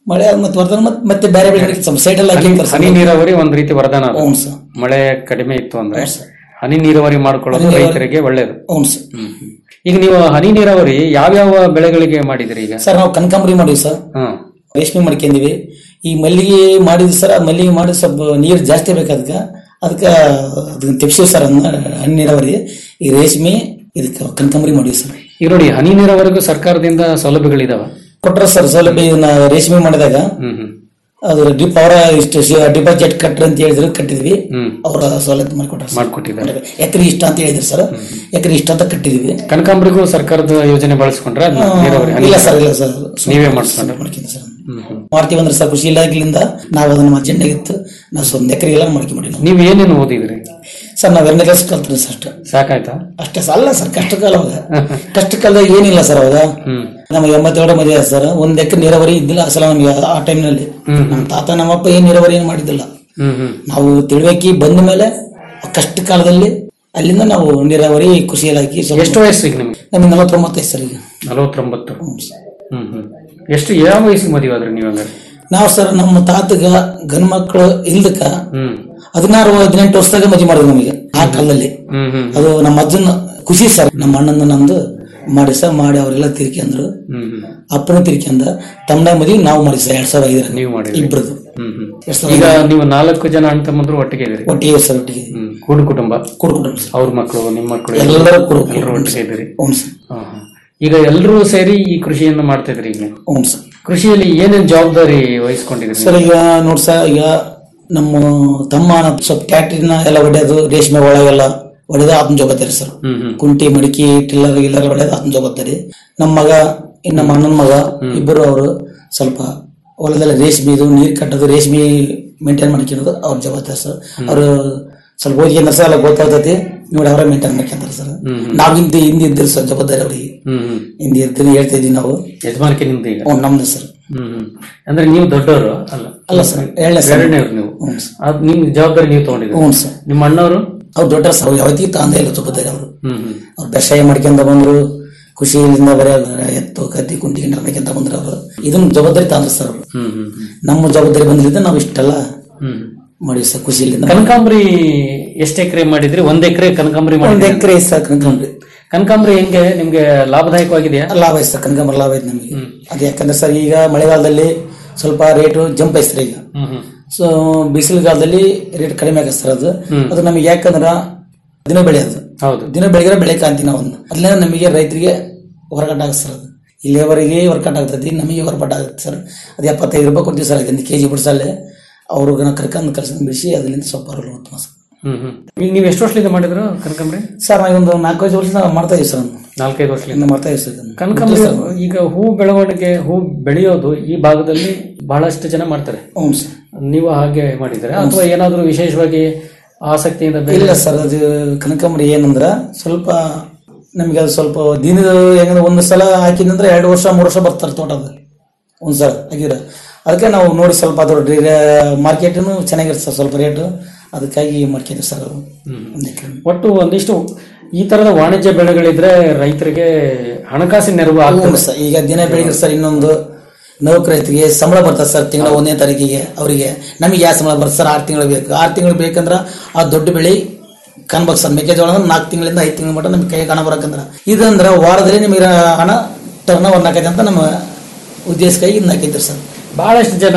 ಮಳೆ ಆದ್ ಮತ್ತೆ ವರದಾನ ಮತ್ತೆ ಮತ್ತೆ ಬೇರೆ ಬೆಳೆ ಸೈಡ್ ಎಲ್ಲ ಹನಿ ಹಾಕಿರ್ತಾರೆ ಹನಿ ನೀರಾವರಿ ಒಂದ್ ರೀತಿ ವರದಾನ ಅದು. ಹ್ಞೂ ಸರ್ ಮಳೆ ಕಡಿಮೆ ಇತ್ತು ಅಂದ್ರೆ ಹನಿ ನೀರಾವರಿ ಮಾಡ್ಕೊಳ್ಳೋದು ಹನಿ ನೀರಾವರಿ- ರೈತರಿಗೆ ಒಳ್ಳೇದು ಹ್ಞೂ ಸರ್ ಈಗ ನೀವು ಹನಿ ನೀರಾವರಿ ಯಾವ್ಯಾವ ಬೆಳೆಗಳಿಗೆ ಮಾಡಿದ್ರಿ ಈಗ ಸರ್ ನಾವು ಕನಕಾಂಬರಿ ಮಾಡಿವಿ ಸರ್ ಹ್ಮ್ ರೇಷ್ಮೆ ಮಾಡ್ಕೊಂಡಿವಿ ಈ ಮಲ್ಲಿಗೆ ಮಾಡಿದ್ವಿ ಸರ್ ಆ ಮಲ್ಲಿಗೆ ಮಾಡಿ ಸ್ವಲ್ಪ ನೀರು ಜಾಸ್ತಿ ಬೇಕು ಅದಕ್ಕೆ ಅದಕ್ಕೆ ಅದನ್ನ ತೆಪ್ಸಿವಿ ಸರ್ ಅದನ್ನ ಹನಿ ನೀರಾವರಿ ಈ ರೇಷ್ಮೆ ಇದಕ್ಕೆ ಕನಕಾಂಬರಿ ಮಾಡಿವಿ ಸರ್ ಈಗ ನೋಡಿ ಹನಿ ನೀರಾವರಿಗೂ ಸರ್ಕಾರದಿಂದ ಸೌಲಭ್ಯಗಳಿದಾವ ಕೊಟ್ರ ಸರ್ ಸೌಲಭ್ಯ ಇದನ್ನ ರೇಷ್ಮೆ ಮಾಡಿದಾಗ ಹ್ಮ್ ಹ್ಮ್ ಅದು ಡಿಪ್ ಅವರ ಇಷ್ಟು ಡಿಪಾಸಿಟ್ ಕಟ್ರಿ ಅಂತ ಹೇಳಿದ್ರು ಕಟ್ಟಿದ್ವಿ ಹ್ಮ್. ಅವರ ಸೌಲಭ್ಯ ಮಾಡಿಕೊಟ್ರ ಮಾಡ್ಕೊಟ್ಟಿದ್ದಾರೆ ಎಕರೆ ಇಷ್ಟ ಅಂತ ಹೇಳಿದ್ರು ಸರ್ ಎಕರೆ ಇಷ್ಟ ಅಂತ ಕಟ್ಟಿದ್ವಿ ಕನಕಾಂಬರಿಗೂ ಸರ್ಕಾರದ ಯೋಜನೆ ಬಳಸ್ಕೊಂಡ್ರೆ ಅದ್ನ ಆ, ನೀರಾವರಿ ಹನಿ ಇಲ್ಲ ಸರ್ ಇಲ್ಲ ಸರ್ ನೀವೇ ಮಾಡ್ಕೊಂಡ್ರೆ ಮಾಡ್ಕೊಂಡ್ವಿ ಸರ್ ಮಾಡ್ತೀವಿ ಅಂದ್ರೆ ಸರ್ ಕೃಷಿ ಇಲಾಖೆಯಿಂದ ನಾವು ಅದನ್ನ ಅಜೆಂಡ ಇತ್ತು ನಾವು ಒಂದು ಎಕರೆಗೆಲ್ಲ ಮಾಡ್ಕೊಂಬಿಡಿ ನಾವು ನೀವ್ ಏನೇನು ಓದಿದ್ರಿ ಸರ್ ನಾವ್ ಎರಡನೇ ಕ್ಲಾಸ್ ಕಲ್ತ್ರಿ ಸರ್ ಅಷ್ಟೇ ಸಾಕಾಯ್ತಾ ಅಷ್ಟೇ ಸರ್ ಅಲ್ಲ ಸರ್ ಕಷ್ಟ ಕಾಲ ಅವಾಗ ಕಷ್ಟ ಕಾಲದಾಗ ಏನಿಲ್ಲ ಸರ್ ಅವಾಗ ಹ್ಮ್ ನಮಗೆ ಎಂಬತ್ತೇಳು ಮದುವೆ ಆಯ್ತು ಸರ್ ಒಂದ್ ಎಕರೆ ನೀರಾವರಿ ಇದ್ದಿಲ್ಲ ಅಸಲ ನಮಗೆ ಆ ಟೈಮ್ನಲ್ಲಿ ನಮ್ಮ ತಾತ ನಮ್ಮಪ್ಪ ಏನ್ ನೀರಾವರಿ ಏನು ಮಾಡಿದ್ದಿಲ್ಲ ಹ್ಮ್ ಹ್ಮ್ ನಾವು ತಿಳುವಳಿಕೆ ಬಂದ ಮೇಲೆ ಕಷ್ಟ ಕಾಲದಲ್ಲಿ ಅಲ್ಲಿಂದ ನಾವು ನೀರಾವರಿ ಕೃಷಿ ಇಲಾಖೆ ಸ್ವಲ್ಪ- ಎಷ್ಟು ವಯಸ್ಸು ಈಗ ನಿಮ್ಗೆ ನಮಗೆ ನಲವತ್ತೊಂಬತ್ತೈದು ಸರ್ ಈಗ ನಲವತ್ತೊಂಬತ್ತು ಹ್ಮ್ ಹ್ಮ್ ಎಷ್ಟು ಯಾವ ವಯಸ್ಸಿಗೆ ಮದುವೆ ಆದ್ರಿ ನೀವು ಹಂಗಾರೆ ನಾವು ಸರ್ ನಮ್ಮ ತಾತಗ ಗಂಡ್ ಮಕ್ಳು ಇಲ್ದಕ್ಕ ಹ್ಮ್ ಹದಿನಾರು ಹದಿನೆಂಟು ವರ್ಷದಾಗ ಮದುವೆ ಮಾಡಿದ್ರು ನಮಗೆ ಆ ಕಾಲದಲ್ಲಿ ಹ್ಮ್ ಹ್ಮ್ ಅದು ನಮ್ಮ ಅಜ್ಜನ ಖುಷಿ ಸರ್ ನಮ್ಮ ಅಣ್ಣನ ನಮ್ದು ಮಾಡಿ ಸರ್ ಮಾಡಿ ಅವರೆಲ್ಲ ತಿರ್ಕೊಂಡ್ರು ಹ್ಮ್ ಹ್ಮ್ ಅಪ್ಪನ ತಿರ್ಕೊಂಡ ತಮ್ಮನ ಮದುವೆ ನಾವು ಮಾಡಿ ಸರ್ ಎರಡ್ ಸಾವಿರ ಐದರ ನೀವು ಮಾಡಿದ್ರಿ ಇಬ್ರದು ಹ್ಮ್ ಹ್ಮ್ ಎರಡ್ ಸಾವಿರದ ಈಗ ಐದು. ನೀವು ನಾಲ್ಕು ಜನ ಅಣ್ಣ ತಮ್ಮಂದ್ರು ಒಟ್ಟಿಗೆ ಇದ್ದೀರಿ ಒಟ್ಟಿಗೆ ಸರ್ ಒಟ್ಟಿಗೆ ಹ್ಮ್ ಕೂಡು ಕುಟುಂಬ ಕೂಡು ಕುಟುಂಬ ಸರ್ ಅವ್ರ ಮಕ್ಕಳು ನಿಮ್ಮ ಮಕ್ಕಳು ಎಲ್ಲರೂ ಕೂಡು ಎಲ್ಲರೂ ಒಟ್ಟಿಗೆ ಇದ್ದೀರಿ ಹ್ಞೂ ಸರ್ ಹಾ, ಹಾ. ಈಗ ಎಲ್ಲರೂ ಸೇರಿ ಈ ಕೃಷಿಯನ್ನು ಮಾಡ್ತಾ ಇದ್ರಿ ಈಗ ನೀವು? ಹ್ಞೂ ಸರ್ ಕೃಷಿಯಲ್ಲಿ ಏನೇನ್ ಜವಾಬ್ದಾರಿ ವಹಿಸ್ಕೊಂಡಿದ್ರಿ ಸರ್ ಈಗ ನೋಡಿ ಸರ್ ಈಗ ನಮ್ಮ ತಮ್ಮ ಸ್ವಲ್ಪ ಟ್ಯಾಕ್ಟ್ರಿನ ಎಲ್ಲ ಹೊಡೆಯೋದು ರೇಷ್ಮೆ ಒಳಗೆಲ್ಲ ಹೊಡೆದ ಆತನ ಜವಾಬ್ದಾರಿ ಸರ್ ಹ್ಮ್ ಹ್ಮ್ ಕುಂಟಿ ಮಡಿಕೆ ಟಿಲ್ಲರ್ ಗಿಲ್ಲರ್ ಹೊಡೆಯೋದು ಆತನ ಜವಾಬ್ದಾರಿ ನಮ್ಮ ಮಗ ಇನ್ನು ನಮ್ಮ ಅಣ್ಣನ ಮಗ ಇಬ್ಬರು ಅವರು ಸ್ವಲ್ಪ ಹೊಲದಲ್ಲಿ ರೇಷ್ಮೆ ಇದು ನೀರು ಕಟ್ಟೋದು ರೇಷ್ಮೆ ಮೇಂಟೈನ್ ಮಾಡ್ಕೊಳ್ಳೋದು ಅವ್ರ ಜವಾಬ್ದಾರಿ ಸರ್ ಅವರು ಸ್ವಲ್ಪ ಓದ್ಕೊಂಡ್ರೆ ಸರ್ ಎಲ್ಲ ಗೊತ್ತಾಗ್ತೈತಿ ನೋಡಿ ಅವರೇ ಮೇಂಟೈನ್ ಮಾಡ್ಕೊಂತಾರೆ ಸರ್ ನಾವು ಹಿಂದೆ ಹಿಂದೆ ಇದ್ದಿರಿ ಸರ್ ಜವಾಬ್ದಾರಿ ಅವ್ರಿಗೆ ಹ್ಮ್ ಹ್ಮ್ ಹಿಂದೆ ಇರ್ತೀರಿ ಹೇಳ್ತಾ ಇದೀವಿ ನಾವು ಯಜಮಾನಿಕೆ ನಿಮ್ದು ಈಗ ಹ್ಞೂ ನಮ್ದು ಸರ್ ಹ್ಮ್ ಹ್ಮ್ ಅಂದ್ರೆ ನೀವು ದೊಡ್ಡವರು ಅಲ್ಲ ಅಲ್ಲ ಸರ್ ಎರಡನೇ ಸರ್ ಎರಡನೇವ್ರು ನೀವು ಹ್ಞೂ ಸರ್ ಅದ್ ನಿಮ್ ಜವಾಬ್ದಾರಿ ನೀವು ತಗೊಂಡಿದ್ರಿ ಹ್ಞೂ ಸರ್ ನಿಮ್ಮ ಅಣ್ಣವರು ಅವ್ರು ದೊಡ್ಡ ಸರ್ ಅವ್ರು ಯಾವತ್ತಿಗೆ ತಂದೆ ಇಲ್ಲ ಜವಾಬ್ದಾರಿ ಅವರು ಹ್ಮ್ ಹ್ಮ್ ಅವ್ರು ಬೇಸಾಯ ಮಾಡ್ಕೊಂತ ಬಂದ್ರು ಖುಷಿಯಿಂದ ಬರೀ ಎತ್ತು ಕತ್ತಿ ಕುಂಟಿ ಗಿಂಟ ಮಾಡ್ಕೊಂತ ಬಂದ್ರು ಅವರು ಇದನ್ನ ಜವಾಬ್ದಾರಿ ತಂದ್ರು ಸರ್ ಅವರು ಹ್ಮ್ ಹ್ಮ್ ಹ್ಮ್ ನಮ್ಮ ಜವಾಬ್ದಾರಿ ಬಂದ್ರಿಂದ ನಾವು ಇಷ್ಟೆಲ್ಲ ಹ್ಮ್ ಮಾಡಿ ಸರ್ ಖುಷಿಯಿಂದ ಕನಕಾಂಬರಿ ಎಷ್ಟು ಎಕರೆ ಮಾಡಿದ್ರಿ ಒಂದ್ ಎಕರೆ ಕನಕಾಂಬರಿ ಒಂದ್ ಮಾಡಿದ್ರಿ ಎಕರೆ ಸರ್ ಕನಕಾಂಬ್ರಿ ಕನಕಾಂಬರಿ ಹೆಂಗೆ ನಿಮ್ಗೆ ಲಾಭದಾಯಕವಾಗಿದೆಯಾ ಲಾಭ ಐತೆ ಸರ್ ಕನಕಾಂಬರಿ ಲಾಭ ಐತೆ ನಮಗೆ ಅದು ಯಾಕಂದ್ರೆ ಸರ್ ಈಗ ಮಳೆಗಾಲದಲ್ಲಿ ಸ್ವಲ್ಪ ರೇಟು ಜಂಪ್ ಐತೆ ಸರ್ ಈಗ ಹ್ಮ್ ಹ್ಮ್ ಸೊ ಬಿಸಿಲುಗಾಲದಲ್ಲಿ ರೇಟ್ ಕಡಿಮೆ ಆಗತ್ತೆ ಸರ್ ಅದು ಅದು ನಮಗೆ ಯಾಕಂದ್ರ ದಿನ ಬೆಳೆ ಅದು ಹೌದು ದಿನ ಬೆಳಗ್ಗೆ ಬೆಳೆ ಕಾಂತಿ ನಾವು ಒಂದು ಅದ್ರಿಂದ ನಮಗೆ ರೈತರಿಗೆ ಹೊರಗಟ್ಟ ಆಗುತ್ತೆ ಸರ್ ಅದು ಇಲ್ಲಿಯವರೆಗೆ ವರ್ಕೌಟ್ ಆಗ್ತದೆ ನಮಗೆ ಹೊರಪಟ್ಟ ಆಗುತ್ತೆ ಸರ್ ಅದು ಎಪ್ಪತ್ತೈದು ರೂಪಾಯಿ ಕೊಡ್ತೀವಿ ಸರ್ ಅದರಿಂದ ಕೆ ಜಿ ಬಿಡಿಸಲ್ಲೇ ಅವ್ರಿಗೆ ಕರ್ಕೊಂಡು ಕಳ್ಸ್ಕೊಂಡು ಬಿಡಿಸಿ ಅದರಿಂದ ಸ್ವಲ್ಪ ಬರಲು ಉತ್ತಮ ಸರ್ ಹ್ಮ್ ಹ್ಮ್ ಈಗ ನೀವು ಎಷ್ಟು ವರ್ಷದಿಂದ ಮಾಡಿದ್ರು ಕನಕಾಂಬರಿ ಸರ್ ನಾವು ಒಂದು ನಾಲ್ಕೈದು ವರ್ಷದಿಂದ ಮಾಡ್ತಾ ಇದೀವಿ ಸರ್ ನಾಲ್ಕೈದು ವರ್ಷದಿಂದ ಇನ್ನು ಮಾಡ್ತಾ ಇದೀವಿ ಸರ್ ಇದನ್ನ. ಕನಕಾಂಬರಿ ಈಗ ಹೂ ಬೆಳವಣಿಗೆ ಹೂ ಬೆಳೆಯೋದು ಈ ಭಾಗದಲ್ಲಿ ಬಹಳಷ್ಟು ಜನ ಮಾಡ್ತಾರೆ ಹ್ಞೂ ಸರ್ ನೀವು ಹಾಗೆ ಮಾಡಿದ್ರೆ ಅಥವಾ ಏನಾದ್ರೂ ವಿಶೇಷವಾಗಿ ಆಸಕ್ತಿಯಿಂದ ಬೆಳೆ- ಇಲ್ಲ ಸರ್ ಅದು ಕನಕಾಂಬರಿ ಏನಂದ್ರ ಸ್ವಲ್ಪ ನಮಗೆ ಅದು ಸ್ವಲ್ಪ ದಿನದ ಹೆಂಗಂದ್ರೆ ಒಂದು ಸಲ ಹಾಕಿದಂದ್ರೆ ಎರಡು ವರ್ಷ ಮೂರು ವರ್ಷ ಬರ್ತಾರೆ ತೋಟದ ಒಂದು ಸಲ ಹಾಕಿದ್ರೆ ಅದಕ್ಕೆ ನಾವು ನೋಡಿ ಸ್ವಲ್ಪ ಅದು ಮಾರ್ಕೆಟನು ಚೆನ್ನಾಗಿರುತ್ತೆ ಸರ್ ಸ್ವಲ್ಪ ರೇಟು ಅದಕ್ಕಾಗಿ ಮಾಡ್ಕೊಂಡಿವಿ ಸರ್ ಅದು ಒಂದು ಎಕರೆ ಒಟ್ಟು ಒಂದಿಷ್ಟು ಈ ತರದ ವಾಣಿಜ್ಯ ಬೆಳೆಗಳಿದ್ರೆ ರೈತರಿಗೆ ಹಣಕಾಸಿನ ನೆರವು ಆಗ್ತದೆ ಹ್ಞೂ ಸರ್ ಈಗ ದಿನ ಬೆಳಿಗ್ಗೆ ಸರ್ ಇನ್ನೊಂದು ನೌಕರ ರೈತರಿಗೆ ಸಂಬಳ ಬರ್ತದೆ ಸರ್ ತಿಂಗಳ ಒಂದನೇ ತಾರೀಕಿಗೆ ಅವರಿಗೆ ನಮಗೆ ಯಾವ ಸಂಬಳ ಬರ್ತದೆ ಸರ್ ಆರು ತಿಂಗಳು ಬೇಕು ಆರು ತಿಂಗಳು ಬೇಕಂದ್ರೆ ಆ ದೊಡ್ಡ ಬೆಳೆ ಕಾಣ್ಬೇಕು ಸರ್ ಮೆಕ್ಕೆಜೋಳ ಅಂದ್ರೆ ನಾಲ್ಕು ತಿಂಗಳಿಂದ ಐದು ತಿಂಗಳ ಮಟ್ಟ ನಮಗೆ ಕೈ ಕಾಣ ಬರಕಂದ್ರೆ ಇದಂದ್ರೆ ವಾರದಲ್ಲಿ ನಿಮಗೆ ಹಣ ಟರ್ನ್ ಓವರ್ ನಾಕೈತೆ ಅಂತ ನಮ್ಮ ಉದ್ದೇಶಕ್ಕಾಗಿ ಇದನ್ನ ಹಾಕಿದ್ರು ಸರ್ ಬಹಳಷ್ಟು ಜನ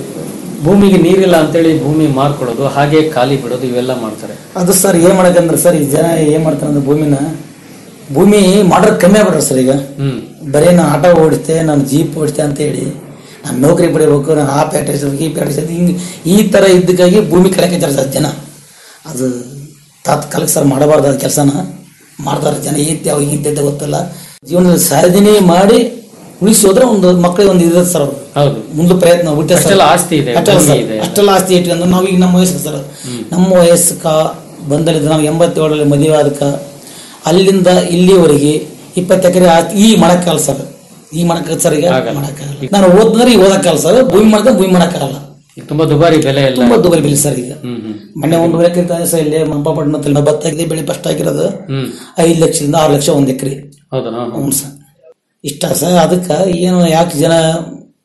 ಭೂಮಿಗೆ ನೀರಿಲ್ಲ ಅಂತೇಳಿ ಭೂಮಿ ಮಾರ್ಕೊಳ್ಳೋದು ಹಾಗೆ ಖಾಲಿ ಬಿಡೋದು ಇವೆಲ್ಲ ಮಾಡ್ತಾರೆ ಅದು ಸರ್ ಏನ್ ಮಾಡಕಂದ್ರೆ ಸರ್ ಈ ಜನ ಏನ್ ಮಾಡ್ತಾರೆ ಅಂದ್ರೆ ಭೂಮಿನ ಭೂಮಿ ಮಾಡೋದು ಕಮ್ಮಿ ಆಗ್ಬಿಟ್ರೆ ಸರ್ ಈಗ ಹ್ಮ್ ಬರೀ ನಾನು ಆಟೋ ಓಡಿಸ್ತೆ ನಾನು ಜೀಪ್ ಓಡಿಸ್ತೆ ಅಂತ ಹೇಳಿ ನಾನು ನೌಕರಿ ಪಡಿಬೇಕು ನಾನು ಆ ಪ್ಯಾಟೇಜ್ ಈ ಪ್ಯಾಟೇಜ್ ಹಿಂಗೆ ಈ ಥರ ಇದ್ದಕ್ಕಾಗಿ ಭೂಮಿ ಕಳೆಕೈತಾರೆ ಸರ್ ಜನ ಅದು ತಾತ್ಕಾಲಿಕ ಸರ್ ಮಾಡಬಾರ್ದು ಅದು ಕೆಲಸನ ಮಾಡ್ತಾರೆ ಜನ ಈತೆ ಅವ್ರಿಗೆ ಇಂತಿದ್ದೆ ಗೊತ್ತಿಲ್ಲ ಜೀವನದಲ್ಲಿ ಸಾಧನೆ ಮಾಡಿ ಉಳಿಸಿ ಹೋದ್ರೆ ಒಂದು ಮಕ್ಕಳಿಗೆ ಒಂದು ಇರುತ್ತೆ ಸರ್ ಅವ್ರು ಹೌದು ಮುಂದೆ ಪ್ರಯತ್ನ ಹುಟ್ಟೆ ಸರ್ ಅಷ್ಟೆಲ್ಲ ಆಸ್ತಿ ಇದೆ, ಅಷ್ಟೆಲ್ಲ ಭೂಮಿ ಸರ್ ಇದೆ. ಅಷ್ಟೆಲ್ಲ ಆಸ್ತಿ ಇಟ್ಕೊಂಡು ನಾವು ಈಗ ನಮ್ಮ ವಯಸ್ಸು ಸರ್ ನಮ್ಮ ವಯಸ್ಸಕ್ಕ ಬಂದಲ್ಲಿದ್ದು ನಾವು ಎಂಬತ್ತೇಳರಲ್ಲಿ ಮದುವೆ ಆದಕ್ಕ ಅಲ್ಲಿಂದ ಇಲ್ಲಿವರೆಗೆ ಇಪ್ಪತ್ತು ಎಕರೆ ಆಸ್ತಿ ಈ ಮಾಡಕ್ಕಾಗಲ್ಲ ಸರ್ ಈ ಮಾಡಕ್ಕ ಸರ್ ಈಗ ಮಾಡಕ್ಕಾಗಲ್ಲ ನಾನು ಓದಿದ್ರೆ ಈಗ ಓದಕ್ಕಾಗಲ್ಲ ಸರ್ ಭೂಮಿ ಮಾಡ್ಕೊಂಡು ಭೂಮಿ ಮಾಡಕ್ಕಾಗಲ್ಲ ಈಗ ತುಂಬಾ ದುಬಾರಿ ಬೆಲೆ ಎಲ್ಲ ತುಂಬಾ ದುಬಾರಿ ಬೆಲೆ ಸರ್ ಈಗ ಹ್ಮ್ ಹ್ಮ್ ಮೊನ್ನೆ ಒಂದು ಎಕರೆ ಸರ್ ಇಲ್ಲಿ ಮಂಪಪಟ್ಟಣದಲ್ಲಿ ಭತ್ತ ಆಗಿದೆ ಬೆಳೆ ಫಸ್ಟ್ ಆಗಿರೋದು ಹ್ಮ್ ಐದು ಲಕ್ಷದಿಂದ ಆರು ಲಕ್ಷ ಒಂದು ಎಕರೆ ಹೌದಾ ಹ್ಞೂ ಸರ್ ಇಷ್ಟ ಸರ್ ಅದಕ್ಕೆ ಏನು ಯಾಕೆ ಜನ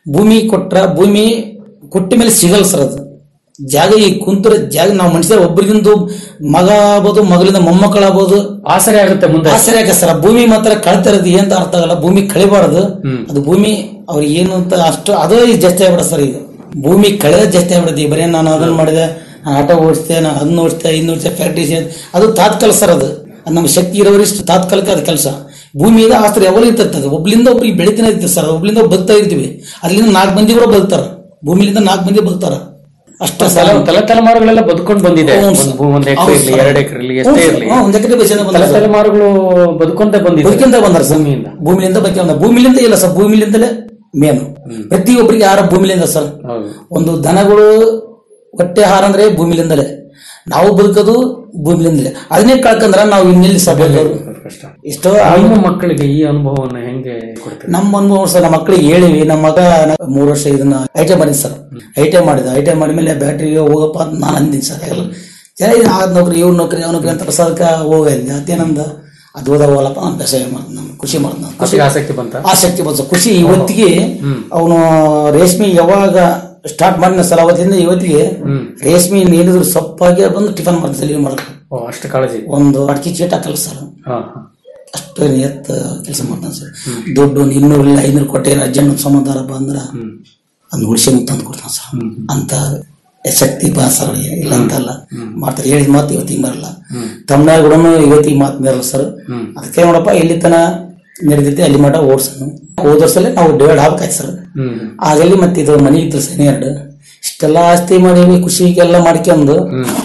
ಭೂಮಿ ಕೊಟ್ರ ಭೂಮಿ ಕೊಟ್ಟ ಮೇಲೆ ಸಿಗಲ್ಲ ಸರ್ ಅದು ಜಾಗ ಈ ಕುಂತರ ಜಾಗ ನಾವು ಮನುಷ್ಯರ ಒಬ್ಬರಿಗಿಂದು ಮಗ ಆಗ್ಬೋದು ಮಗಳಿಂದ ಮೊಮ್ಮಕ್ಕಳಾಗ್ಬೋದು ಆಸರೆ ಆಗುತ್ತೆ ಮುಂದೆ ಆಸರೆ ಆಗ ಸರ್ ಭೂಮಿ ಮಾತ್ರ ಕಳ್ತಾ ಇರೋದು ಏನ್ ಅರ್ಥ ಆಗಲ್ಲ ಭೂಮಿ ಕಳಿಬಾರದು ಅದು ಭೂಮಿ ಅವ್ರಿಗೆ ಏನು ಅಂತ ಅಷ್ಟು ಅದೇ ಜಾಸ್ತಿ ಆಗ್ಬಿಡ ಸರ್ ಈಗ ಭೂಮಿ ಕಳೆದ ಜಾಸ್ತಿ ಆಗ್ಬಿಡುತ್ತೆ ಬರೀ ನಾನು ಅದನ್ನ ಮಾಡಿದೆ ನಾನು ಆಟೋ ಓಡಿಸ್ತೆ ನಾನು ಅದನ್ನ ಓಡಿಸ್ತೆ ಇನ್ನು ಓಡಿಸ್ತೆ ಫ್ಯಾಕ್ಟ್ರಿ ಅದು ತಾತ್ಕಾಲ ಸರ್ ಅದು ಅದು ನಮ್ಮ ಶಕ್ತಿ ಇರೋವರಿಷ್ಟು ತಾತ್ಕಾಲಿಕ ಅದು ಕೆಲಸ ಭೂಮಿ ಇದೆ ಆಸ್ತ್ರ ಯಾವಾಗ ಇರ್ತದೆ ಅದು ಒಬ್ಳಿಂದ ಒಬ್ರಿಗೆ ಬೆಳಿತಾನೆ ಇರ್ತೀವಿ ಸರ್ ಒಬ್ಳಿಂದ ಒಬ್ರು ಬದುಕ್ತಾ ಇರ್ತೀವಿ ಅಲ್ಲಿಂದ ನಾಲ್ಕು ಮಂದಿ ಕೂಡ ಬದುಕ್ತಾರ ಭೂಮಿಲಿಂದ ನಾಲ್ಕು ಮಂದಿ ಬದುಕ್ತಾರ ಅಷ್ಟ ತಲೆ ತಲೆ ತಲೆಮಾರುಗಳೆಲ್ಲ ಬದುಕೊಂಡು ಬಂದಿದೆ ಹ್ಞೂ ಒಂದ್ ಸರ್. ಭೂ- ಒಂದ್ ಎಕರೆ ಹೌದು ಇರ್ಲಿ ಸರ್. ಎರಡು ಎಕರೆ ಇರ್ಲಿ ಹ್ಞೂ ಎಷ್ಟೇ ಸರ್. ಇರ್ಲಿ ಹ್ಞೂ, ಒಂದ್ ಎಕರೆ ಬೇಜಾನ ಬಂದ ತಲೆ ಸರ್. ತಲೆಮಾರುಗಳು ಬದುಕೊಂತ ಬಂದಿದೆ ಬದುಕಿಂದ ಬಂದಾರ ಸರ್ ಭೂಮಿಯಿಂದ ಭೂಮಿಲಿಂದ ಬದುಕಿಂದ ಭೂಮಿಲಿಂದ ಇಲ್ಲ ಸರ್ ಭೂಮಿಲಿಂದಲೇ ಮೇನು ಪ್ರತಿಯೊಬ್ಬರಿಗೆ ಯಾರ ಭೂಮಿಲಿಂದ ಸರ್ ಹೌದು ಒಂದು ದನಗಳು ಹೊಟ್ಟೆ ಆಹಾರ ಅಂದ್ರೆ ಭೂಮಿಲಿಂದಲೇ ನಾವು ಬದುಕೋದು ಭೂಮಿಲಿಂದಲೇ ಅದನ್ನೇ ಕಳ್ಕಂದ್ರ ನಾವು ಇನ್ನೆಲ್ಲಿ ಸರ್ ಬದುಕೋದು ಕಷ್ಟ ಎಷ್ಟೋ ನಿಮ್ಮ ಮಕ್ಕಳಿಗೆ ಈ ಅನುಭವವನ್ನು ಹೆಂಗೆ ಕೊಡ್ತೀರಿ ನಮ್ಮ ಅನುಭವ ಸರ್ ನಮ್ಮ ಮಕ್ಕಳಿಗೆ ಹೇಳಿವಿ ನಮ್ಮ ಮಗ ನ- ಮೂರು ವರ್ಷ ಇದನ್ನ ಐ ಟಿ ಮಾಡಿದ್ ಸರ್ ಐ ಟಿ ಮಾಡಿದ ಐ ಟಿ ಮಾಡಿದ್ಮೇಲೆ ಬ್ಯಾಟ್ರಿಗೆ ಹೋಗಪ್ಪ ಅಂತ ನಾನು ಅಂದಿನಿ ಸರ್ ಎಲ್ಲ ಜನ ಇದು ಆ ನೌಕರಿ ಇವ್ರ ನೌಕರಿ ಅವ್ರ ನೌಕರಿ ಅಂತ ಅದಕ್ಕೆ ಹೋಗಿಲ್ಲ ಅದೇನಂದ ಅದು ಹೋದವಲ್ಲಪ್ಪ ನಾನು ಬೇಸಾಯ ಮಾಡ್ತೀನಿ ನಾನು ಖುಷಿ ಮಾಡ್ತೀನಿ ನಾನು. ಖುಷಿ ಅದಕ್ಕೆ ಆಸಕ್ತಿ ಬಂತ ಆಸಕ್ತಿ ಬಂತು ಖುಷಿ ಇವತ್ತಿಗೆ ಅವನು ರೇಷ್ಮೆ ಯಾವಾಗ ಸ್ಟಾರ್ಟ್ ಮಾಡಿದ ಸರ್ ಅವತ್ತಿಂದ ಇವತ್ತಿಗೆ ರೇಷ್ಮೆ ಏನಿದ್ರು ಸೊಪ್ಪಾಗಿ ಬಂದು ಟಿಫನ್ ಮಾಡ್ತಾರೆ ಸರ್ ಮಾಡಕ್ಕೆ ಓ ಅಷ್ಟು ಕಾಳಜಿ ಒಂದು ಅಡಿಕೆ ಚೀಟ ಹಾಕಲ್ಲ ಸರ್ ಹಾ ಹಾ ಅಷ್ಟು ನಿಯತ್ ಕೆಲಸ ಮಾಡ್ತಾನೆ ಸರ್ ದುಡ್ಡು ಒಂದು ಇನ್ನೂರು ಇಲ್ಲ ಐನೂರು ಕೊಟ್ಟೆ ಅರ್ಜೆಂಟ್ ಸಮಾಧಾನ ಬಂದ್ರ ಅದನ್ನ ಉಳಿಸಿ ತಂದು ಕೊಡ್ತಾನೆ ಸರ್ ಅಂತ ಶಕ್ತಿ ಬಾ ಸರ್ ಅವ್ರಿಗೆ. ಇಲ್ಲ ಅಂತಲ್ಲ ಮಾಡ್ತಾರೆ ಹೇಳಿದ ಮಾತು ಇವತ್ತಿಗೆ ಬರಲ್ಲ ತಮ್ಮನಾಗ ಕೂಡ ಇವತ್ತಿಗೆ ಮಾತು ಮೇರಲ್ಲ ಸರ್ ಅದಕ್ಕೆ ನೋಡಪ್ಪ ಎಲ್ಲಿ ತನ ನಡೆದೈತೆ ಅಲ್ಲಿ ಮಠ ಓಡ್ಸೋನು ಹೋದ ವರ್ಷಲ್ಲೇ ನಾವು ಡಿವೈಡ್ ಆಗ್ಬೇಕಾಯ್ತು ಸರ್ ಹ್ಮ್ ಆಗಲ್ಲಿ ಮತ್ತೆ ಇದು ಮನೆ ಇತ್ತು ಸನಿ ಎರಡು ಇಷ್ಟೆಲ್ಲ ಆಸ್ತಿ ಮಾಡೀವಿ ಖುಷಿಗೆಲ್ಲ ಮಾಡ್ಕೊಂಡು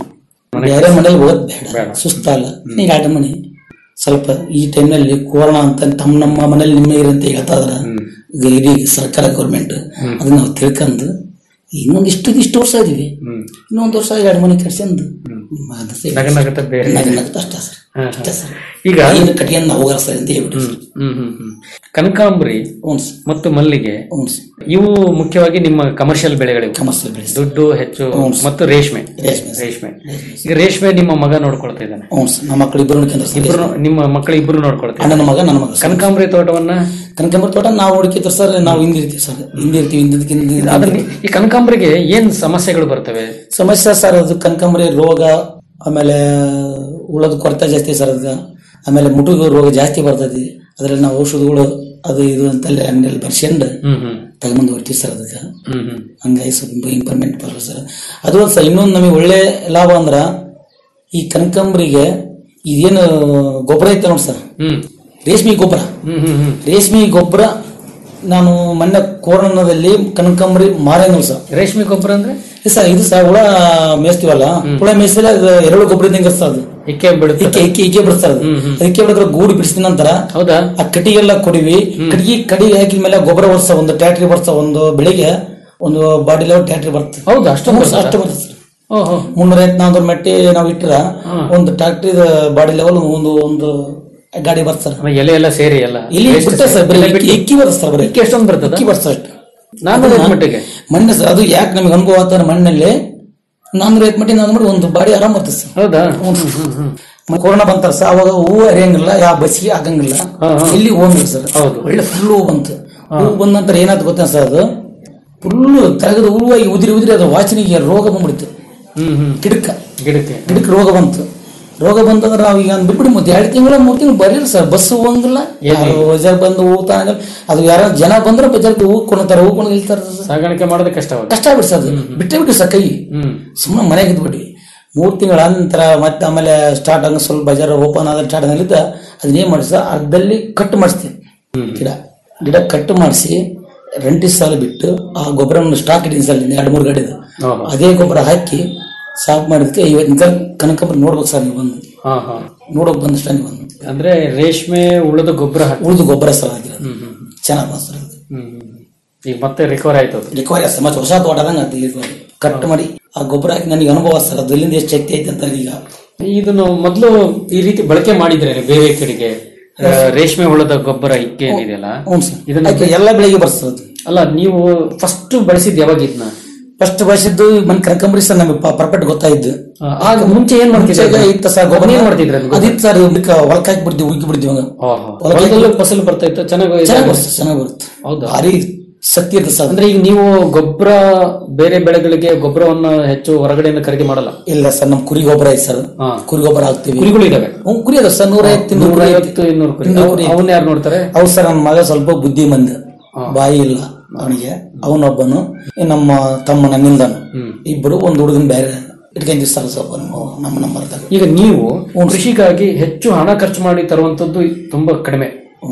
ಬೇರೆ ಮನೇಲಿ ಹೋಗೋದ್ ಬೇಡ ಸುಸ್ತಲ್ಲ ಈಗ ಆಟ ಮನೆ ಸ್ವಲ್ಪ ಈ ಟೈಮ್ನಲ್ಲಿ ಕೊರೋನಾ ಅಂತ ತಮ್ಮ ನಮ್ಮ ಮನೇಲಿ ನಿಮ್ಮ ಇರಿ ಅಂತ ಹೇಳ್ತಾ ಇದ್ರ ಈಗ ಇಡೀ ಸರ್ಕಾರ ಗೌರ್ಮೆಂಟ್ ಅದನ್ನ ನಾವು ತಿಳ್ಕೊಂಡು ಇನ್ನೊಂದು ಇಷ್ಟು ಇಷ್ಟು ವರ್ಷ ಇದೀವಿ ಇನ್ನೊಂದು ವರ್ಷ ಎರಡು ಮನೆ ಕಟ್ಸ್ಕೊಂಡು ನಗ ನಗತ ಬೇರೆ ಅಷ್ಟೇ ಸರ್ ಹಾ, ಹಾ. ಅಷ್ಟೇ ಸರ್ ಈಗ ಏನು ಕಟ್ಕೊಂಡು ನಾವು ಹೋಗಲ್ಲ ಸರ್ ಅಂತ ಹೇಳ್ಬಿಟ್ಟು ಸರ್ ಹ್ಮ್ ಹ್ಮ್ ಹ್ಮ್ ಕನಕಾಂಬರಿ ಹ್ಞೂ ಸರ್ ಮತ್ತು ಮಲ್ಲಿಗೆ ಹ್ಞೂ ಸರ್ ಇವು ಮುಖ್ಯವಾಗಿ ನಿಮ್ಮ ಕಮರ್ಷಿಯಲ್ ಬೆಳೆಗಳಿವೆ ಕಮರ್ಷಿಯಲ್ ಬೆಳೆ ಸರ್ ದುಡ್ಡು ಹೆಚ್ಚು ಹ್ಞೂ ಸರ್. ಮತ್ತು ರೇಷ್ಮೆ ರೇಷ್ಮೆ ಸರ್. ರೇಷ್ಮೆ ಈಗ ರೇಷ್ಮೆ ನಿಮ್ಮ ಮಗ ನೋಡ್ಕೊಳ್ತಾ ಇದ್ದಾನೆ ಹ್ಞೂ ಸರ್ ನಮ್ಮ ಮಕ್ಕಳು ಇಬ್ಬರು ನೋಡ್ಕೊಂಡ್ರೆ ಸರ್ ಇಬ್ರು ನಿಮ್ಮ ಮಕ್ಕಳು ಇಬ್ರು ನೋಡ್ಕೊಳ್ತಾ ಅಣ್ಣನ ಮಗ ನನ್ನ ಮಗ ಸರ್ ಕನಕಾಂಬರಿ ತೋಟವನ್ನ ಕನಕಾಂಬರ ತೋಟ ನಾವು ಹುಡುಕಿದ್ರು ಸರ್ ನಾವು ಹಿಂದಿರ್ತೀವಿ ಸರ್ ಹಿಂದಿರ್ತೀವಿ ಹಿಂದಿರ್ತೀವಿ ಅದ್ರಲ್ಲಿ ಈ ಕನಕಾಂಬರಿಗೆ ಏನ್ ಸಮಸ್ಯೆಗಳು ಬರ್ತವೆ ಸಮಸ್ಯೆ ಸರ್ ಅದು ಕನಕಾಂಬರಿ ರೋಗ ಆಮೇಲೆ ಹುಳದ ಕೊರತೆ ಜಾಸ್ತಿ ಸರ್ ಅದಕ್ಕೆ ಆಮೇಲೆ ಮುಟುಗು ರೋಗ ಜಾಸ್ತಿ ಬರ್ತದೆ ಅದ್ರಲ್ಲಿ ನಾವು ಔಷಧಗಳು ಅದು ಇದು ಅಂತೆಲ್ಲ ಅಂಗಡಿಯಲ್ಲಿ ಬರ್ಸ್ಕೊಂಡು ಹ್ಮ್ ಹ್ಮ್ ತಗೊಂಬಂದು ಹೊರ್ತೀವಿ ಸರ್ ಅದಕ್ಕೆ ಹ್ಮ್ ಹ್ಮ್ ಹಂಗಾಗಿ ಸ್ವಲ್ಪ ಇಂಪ್ರೂವ್ಮೆಂಟ್ ಬರಲ್ಲ ಸರ್ ಅದು ಒಂದು ಸರ್ ಇನ್ನೊಂದು ನಮಗೆ ಒಳ್ಳೆ ಲಾಭ ಅಂದ್ರ ಈ ಕನಕಾಂಬರಿಗೆ ಇದೇನು ಗೊಬ್ಬರ ಐತೆ ನೋಡಿ ಸರ್ ಹ್ಮ್ ರೇಷ್ಮೆ ಗೊಬ್ಬರ ಹ್ಮ್ ಹ್ಮ್ ಹ್ಮ್ ರೇಷ್ಮೆ ಗೊಬ್ಬರ ನಾನು ಮೊನ್ನೆ ಕೋರೋನಾದಲ್ಲಿ ಕನಕಾಂಬರಿ ಮಾರೇನಲ್ಲ ಸರ್ ರೇಷ್ಮೆ ಗೊಬ್ಬರ ಅಂದ್ರೆ ಇದು ಸರ್ ಇದು ಸರ್ ಹುಳ ಮೇಯಿಸ್ತೀವಲ್ಲ ಹುಳ ಮೇಯಿಸಿದ್ರೆ ಅದು ಎರಡು ಗೊಬ್ಬರ ಇದ್ದಂಗೆ ಸರ್ ಅದು ಇಕ್ಕೆ ಬಿಡುತ್ತೆ ಇಕ್ಕೆ ಇಕ್ಕೆ ಇಕ್ಕೆ ಬಿಡಿಸ್ತಾರೆ ಅದು ಇಕ್ಕೆ ಬಿಡಿದ್ರೆ ಗೂಡು ಬಿಡಿಸಿದ ನಂತರ ಹೌದಾ ಆ ಕಟ್ಟಿಗೆಲ್ಲ ಕೊಡಿವಿ ಕಟ್ಟಿಗೆ ಕಡಿ ಹಾಕಿದ ಮೇಲೆ ಗೊಬ್ಬರ ಬರ್ಸ ಒಂದು ಟ್ಯಾಟ್ರಿ ಬರ್ಸ ಒಂದು ಬೆಳಿಗ್ಗೆ ಒಂದು ಬಾಡಿ ಲೆವೆಲ್ ಟ್ಯಾಟ್ರಿ ಬರ್ತದೆ ಹೌದಾ ಅಷ್ಟೊಂದು ಹ್ಞೂ ಸರ್, ಅಷ್ಟು ಬರ್ತದೆ ಸರ್ ಓಹೋ ಮುನ್ನೂರ ಐವತ್ತು ನಾನ್ನೂರು ಮೆಟ್ಟಿ ನಾವು ಇಟ್ರ ಒಂದು ಟ್ಯಾಕ್ಟ್ರಿ ಬಾಡಿ ಲೆವೆಲ್ ಒಂದು ಒಂದು ಗಾಡಿ ಬರ್ತಾರೆ ಆಮೇಲೆ ಎಲೆ ಎಲ್ಲ ಸೇರಿ ಎಲ್ಲ ಇಲ್ಲಿ Waste ಬಿಟ್ಟೆ ಸರ್ ಬರೀ ಎಲ್ಲ ಇಕ್ಕಿ- ಬಿಟ್ಟು. ಇಕ್ಕಿ ಬರ್ತದೆ ಸರ್ ಬರೀ ಇಕ್ಕಿ ಎಷ್ಟೊಂದು ಬರ್ತದ ಇಕ್ಕಿ ಬರ್ತದೆ ಅಷ್ಟು ನಾನು ಅದನ್ನ ಮಟ್ಟಿಗೆ ಮಣ್ಣು ಸರ್ ಅದು ಯಾಕೆ ನಮಗೆ ಅನುಭವ ಆಗ್ತಾರೆ ಮಣ್ಣಲ್ಲಿ ನಾನ್ನೂರ ಐವತ್ತು ಮಟ್ಟಿ ನಾನು ಮಾಡಿ ಒಂದು ಬಾಡಿ ಆರಾಮ್ ಬರ್ತದೆ ಸರ್ ಹೌದಾ ಹ್ಞೂ ಸರ್. ಮ- ಕೊರೋನಾ ಬಂತಾರ ಸರ್ ಅವಾಗ ಹೂವು ಹರಿಯಂಗಿಲ್ಲ ಯಾವ ಬಸ್ಸಿಗೆ ಆಗಂಗಿಲ್ಲ ಇಲ್ಲಿ ಹೋಗಿಲ್ಲ ಸರ್ ಹೌದು. ಒಳ್ಳೆ ಫುಲ್ ಹೂವು ಬಂತು ಹೂವು ಬಂದ ನಂತರ ಏನಾಯ್ತು ಗೊತ್ತಾ ಸರ್ ಅದು ಫುಲ್ಲು ತೆಗೆದು ಹೂವಾಗಿ ಉದಿರಿ ಉದಿರಿ ಅದು ವಾಸನೆಗೆ ರೋಗ ಬಂದ್ಬಿಡ್ತು ಹ್ಮ್ ಹ್ಮ್ ಗಿಡಕ್ಕೆ ಗಿಡಕ್ಕೆ ಗಿಡಕ್ಕೆ ರೋಗ ಬಂತು ರೋಗ ಬಂತಂದ್ರೆ ನಾವು ಈಗ ಬಿಟ್ಬಿಡಿ ಮತ್ತೆ ಎರಡು ತಿಂಗಳ ಮೂರು ತಿಂಗಳು ಬರೀಲ್ಲ ಸರ್ ಬಸ್ ಹೋಗಂಗಿಲ್ಲ ಯಾರು ಬಜಾರ್ ಬಂದು ಹೂ ತಗೊಂಡ್ ಅದು ಯಾರ ಜನ ಬಂದ್ರೆ ಬಜಾರ್ಗೆ ಹೂ ಕೊಂಡ್ತಾರೆ ಹೂ ಕೊಂಡು ಇಲ್ತಾರೆ ಸಾಗಾಣಿಕೆ ಮಾಡೋದು ಕಷ್ಟವಾಗಿ ಕಷ್ಟ ಆಗ್ಬಿಡಿ ಸರ್ ಅದು ಬಿಟ್ಟೇ ಬಿಡಿ ಸರ್ ಕೈ ಹ್ಮ್ ಸುಮ್ಮನೆ ಮನೆಗೆ ಇದ್ಬಿಡಿ ಮೂರು ತಿಂಗಳ ನಂತರ ಮತ್ತೆ ಆಮೇಲೆ ಸ್ಟಾರ್ಟ್ ಆಗ ಸ್ವಲ್ಪ ಬಜಾರ್ ಓಪನ್ ಆದ ಸ್ಟಾರ್ಟ್ ಆಗಲಿದ್ದ ಅದನ್ನೇನ್ ಮಾಡಿ ಸರ್ ಅರ್ಧಲ್ಲಿ ಕಟ್ ಮಾಡಿಸ್ತೀವಿ ಗಿಡ ಗಿಡ ಕಟ್ ಮಾಡಿಸಿ ರಂಟಿ ಸಾಲ ಬಿಟ್ಟು ಆ ಗೊಬ್ಬರವನ್ನು ಸ್ಟಾಕ್ ಇಟ್ಟಿದ್ದೀನಿ ಸರ್ ಇಲ್ಲಿ ಎರಡು ಮೂರು ಗಾಡಿದು ಓಹೋ. ಅದೇ ಗೊಬ್ಬರ ಹಾಕಿ ಸಾಫ್ ಮಾಡಿದಕ್ಕೆ ಇವತ್ತಿನ ಕನಕಂಬರ ನೋಡ್ಬೇಕು ಸರ್ ನೀವು ಬಂದು ಹಾ ಹಾ ನೋಡೋಕೆ ಬಂದಷ್ಟ ನೀವು ಬಂದು ಅಂದ್ರೆ ರೇಷ್ಮೆ ಉಳ್ಳದ ಗೊಬ್ಬರ ಹಾಕಿ ಉಳಿದು ಗೊಬ್ಬರ ಸರ್ ಆಗಿರೋದು ಚೆನ್ನಾಗಿ ಬಂತು ಸರ್ ಅದು ಹ್ಮ್ ಹ್ಮ್. ಈಗ ಮತ್ತೆ ರಿಕವರ್ ಆಯ್ತು ಅದು ರಿಕವರಿ ಆಗ್ತದೆ ಮತ್ತೆ ಹೊಸ ತೋಟದಂಗೆ ಆಗ್ತದೆ ಇಲ್ಲಿ ಕಟ್ ಮಾಡಿ ಆ ಗೊಬ್ಬರ ಹಾಕಿ ನನಗೆ ಅನುಭವ ಸರ್ ಅದು ಎಲ್ಲಿಂದ ಎಷ್ಟು ಶಕ್ತಿ ಐತೆ ಅಂತ ಈಗ ಇದನ್ನು ಮೊದಲು ಈ ರೀತಿ ಬಳಕೆ ಮಾಡಿದ್ರೆ ಬೇರೆ ಕಡೆಗೆ ಆ, ರೇಷ್ಮೆ ಹುಳದ ಗೊಬ್ಬರ ಇಕ್ಕೆ ಏನಿದೆಯಲ್ಲ ಹ್ಞೂ ಸರ್ ಇದನ್ನ ಅದಕ್ಕೆ ಎಲ್ಲ ಬೆಳಿಗ್ಗೆ ಬರ್ತದೆ ಅದು ಅಲ್ಲ ನೀವು ಫಸ್ಟ್ ಬಳಸಿದ್ ಯಾವಾಗ ಇದನ್ನ ಫಸ್ಟ್ ಬಳಸಿದ್ದು ಮನ್ ಕನಕಂಬರಿ ಸರ್ ನಮಗೆ ಪರ್ಫೆಕ್ಟ್ ಗೊತ್ತಾಯಿದ್ದು ಆ, ಆಗ ಮುಂಚೆ ಏನ್ ಮಾಡ್ತಿದ್ರು ಮುಂಚೆಗೆ ಇತ್ತು ಸರ್ ಗೊಬ್ಬರ ಏನ್ ಮಾಡ್ತಿದ್ರು ಅದು? ಅದಿತ್ತು ಸರ್ ಇದಕ್ಕೆ ಹೊಲಕ್ಕೆ ಹಾಕಿ ಬಿಡ್ತೀವಿ ಉಗ್ಗಿ ಬಿಡ್ತೀವಿ ಓಹೋ. ಹೊಲದಲ್ಲೂ ಫಸಲು ಬರ್ತಾ ಇತ್ತು ಚೆನ್ನಾಗಿ ಚೆನ್ನಾಗಿ ಬರುತ್ತೆ ಚೆನ್ನಾಗಿ ಬರುತ್ತೆ ಹೌದಾ ಭಾರಿ ಶಕ್ತಿ ಇರ್ತದೆ ಸರ್ ಅಂದ್ರೆ ಈಗ ನೀವು ಗೊಬ್ಬರ ಬೇರೆ ಬೆಳೆಗಳಿಗೆ ಗೊಬ್ಬರವನ್ನು ಹೆಚ್ಚು ಹೊರಗಡೆಯಿಂದ ಖರೀದಿ ಮಾಡಲ್ಲ ಇಲ್ಲ ಸರ್ ನಮ್ ಕುರಿ ಗೊಬ್ಬರ ಐತೆ ಸರ್ ಕುರಿ ಗೊಬ್ಬರ ಹಾಕ್ತಿವಿ ಕುರಿಗಳು ಇದಾವೆ ಹ್ಮ್, ಕುರಿ ಅದ ಸರ್ ನೂರ ಐವತ್ತು ನೂರ ಐವತ್ತು ಇನ್ನೂರು ಕುರಿ ಅವನ್ನ ಯಾರು ನೋಡ್ತಾರೆ ಅವ್ ಸರ್ ನನ್ನ ಮಗ ಸ್ವಲ್ಪ ಬುದ್ಧಿ ಮಂದ ಬಾಯಿ ಇಲ್ಲ ಅವನಿಗೆ ಅವನೊಬ್ಬನು ಇನ್ನು ನಮ್ಮ ತಮ್ಮ ನನ್ನಿಂದನು ಇಬ್ಬರು ಒಂದು ಹುಡುಗನ ಬೇರೆ ಇಟ್ಕೊಂತೀವಿ ಸರ್ ಸ್ವಲ್ಪ ನಮ್ಮ ನಮ್ಮ ನಂಬರ್ದಾಗ ಈಗ ನೀವು ಕೃಷಿಗಾಗಿ ಹೆಚ್ಚು ಹಣ ಖರ್ಚು ಮಾಡಿ ತರುವಂತದ್ದು ತುಂಬಾ ಕಡಿಮೆ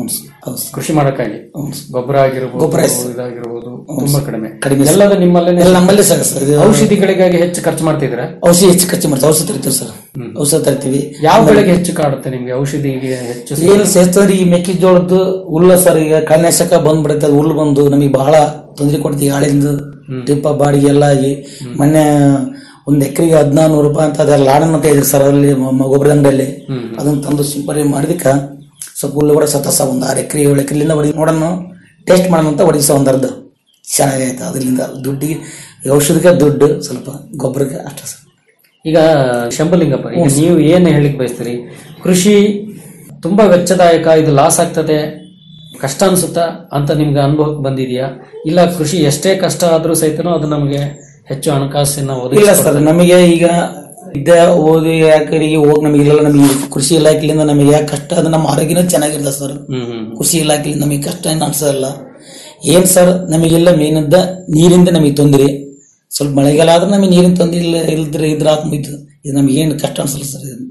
ಕೃಷಿ ಮಾಡಕ್ಕಾಗಿ ಗೊಬ್ಬರ ಆಗಿರ್ಬೋದು ಗೊಬ್ಬರ ಇದೆ. ಇದಾಗಿರ್ಬೋದು ತುಂಬಾ ಕಡಿಮೆ ಕಡಿಮೆ ಸರ್. ಎಲ್ಲದ ನಿಮ್ಮಲ್ಲೇ ಎಲ್ಲ ನಮ್ಮಲ್ಲೇ ಸರ್ ಸರ್ ಇದು ಔಷಧಿಗಳಿಗಾಗಿ ಹೆಚ್ಚು ಖರ್ಚು ಮಾಡ್ತಿದ್ರ ಔಷಧಿ ಹೆಚ್ಚು ಖರ್ಚು ಮಾಡ್ತೀವಿ ಔಷಧ ತರ್ತೀವಿ ಸರ್ ಔಷಧ ತರ್ತೀವಿ ಯಾವ ಬೆಳೆಗೆ ಹೆಚ್ಚು ಕಾಡುತ್ತೆ ನಿಮ್ಗೆ ಔಷಧಿಗೆ ಹೆಚ್ಚು ಏನು ಸೇರ್ತಂದ್ರೆ ಈ ಮೆಕ್ಕೆಜೋಳದ್ದು ಹುಲ್ಲ ಸರ್ ಈಗ ಕಳ್ನಾಶಕ ಬಂದ್ಬಿಡುತ್ತೆ ಅದು ಹುಲ್ಲು ಬಂದು ನಮಗೆ ಬಹಳ ತೊಂದರೆ ಕೊಡ್ತೀವಿ ಆಳಿಂದ ಟಿಪ್ಪ ಬಾಡಿಗೆ ಎಲ್ಲ ಆಗಿ ಮೊನ್ನೆ ಒಂದ್ ಎಕರೆಗೆ ಹದಿನಾರು ನೂರು ರೂಪಾಯಿ ಅಂತ ಅದೆಲ್ಲ ಲಾಡನ್ ಅಂತ ಇದ್ರಿ ಸರ್ ಅಲ್ಲಿ ಮ- ಮ- ಗೊಬ್ಬರದ ಅಂಗಡಿಯಲ್ಲಿ ಅದನ್ನ ತಂದು ಸಿಂಪಡಣೆ ಮಾಡಿದಕ್ಕ ಸ್ವಲ್ಪ ಹುಲ್ಲು ಕೂಡ ಸತಸ ಒಂದು ಆರು ಎಕರೆ ಏಳು ಎಕರೆಲಿಂದ ಹೊಡಿ ನೋಡೋಣ ಟೇಸ್ಟ್ ಮಾಡೋಣ ಅಂತ ಹೊಡಿಸ ಒಂದು ಅರ್ಧ ಚೆನ್ನಾಗೈತೆ ಅದರಿಂದ ದುಡ್ಡಿಗೆ ಈ ಔಷಧಕ್ಕೆ ದುಡ್ಡು ಸ್ವಲ್ಪ ಗೊಬ್ಬರಕ್ಕೆ ಅಷ್ಟೇ ಸರ್ ಈಗ ಶಂಭಲಿಂಗಪ್ಪ ಈಗ ಹ್ಞೂ ಸರ್. ನೀವು ಏನು ಹೇಳಿಕ್ ಬಯಸ್ತೀರಿ ಕೃಷಿ ತುಂಬಾ ವೆಚ್ಚದಾಯಕ ಇದು ಲಾಸ್ ಆಗ್ತದೆ ಕಷ್ಟ ಅನ್ಸುತ್ತಾ ಅಂತ ನಿಮ್ಗೆ ಅನುಭವಕ್ಕೆ ಬಂದಿದೆಯಾ ಇಲ್ಲ ಕೃಷಿ ಎಷ್ಟೇ ಕಷ್ಟ ಆದ್ರೂ ಸಹಿತನೂ ಅದು ನಮಗೆ ಹೆಚ್ಚು ಹಣಕಾಸಿನ ಇಲ್ಲ ಒದಗಿಸ್ಕೊಡ್ತದೆ? ಸರ್ ನಮಗೆ ಈಗ ಇದ್ದೇ ಓದಿ ಯಾಕಡೆಗೆ ಹೋಗಿ ನಮಗೆ ಇಲ್ಲೆಲ್ಲ ನಮಗೆ ಕೃಷಿ ಇಲಾಖೆಯಿಂದ ನಮಗೆ ಯಾಕೆ ಕಷ್ಟ ಅದು ನಮ್ಮ ಆರೋಗ್ಯನೂ ಚೆನ್ನಾಗಿರ್ತದೆ ಸರ್ ಹ್ಮ್ ಹ್ಮ್ ಕೃಷಿ ಇಲಾಖೆಯಿಂದ ನಮಗೆ ಕಷ್ಟ ಏನು ಅನ್ಸಲ್ಲ ಏನ್ ಸರ್ ನಮಗೆಲ್ಲ ಮೇನದ್ದ ನೀರಿಂದ ನಮಗೆ ತೊಂದರೆ ಸ್ವಲ್ಪ ಮಳೆಗಾಲ ಆದ್ರೆ ನಮಗೆ ನೀರಿನ ತೊಂದರೆ ಇಲ್ಲ ಇಲ್ದ್ರೆ ಇದ್ರ ಮುಗಿತು ಇದು ನಮಗೆ ಏನು ಕಷ್ಟ ಅನ್ಸಲ್ಲ ಸರ್ ಇದು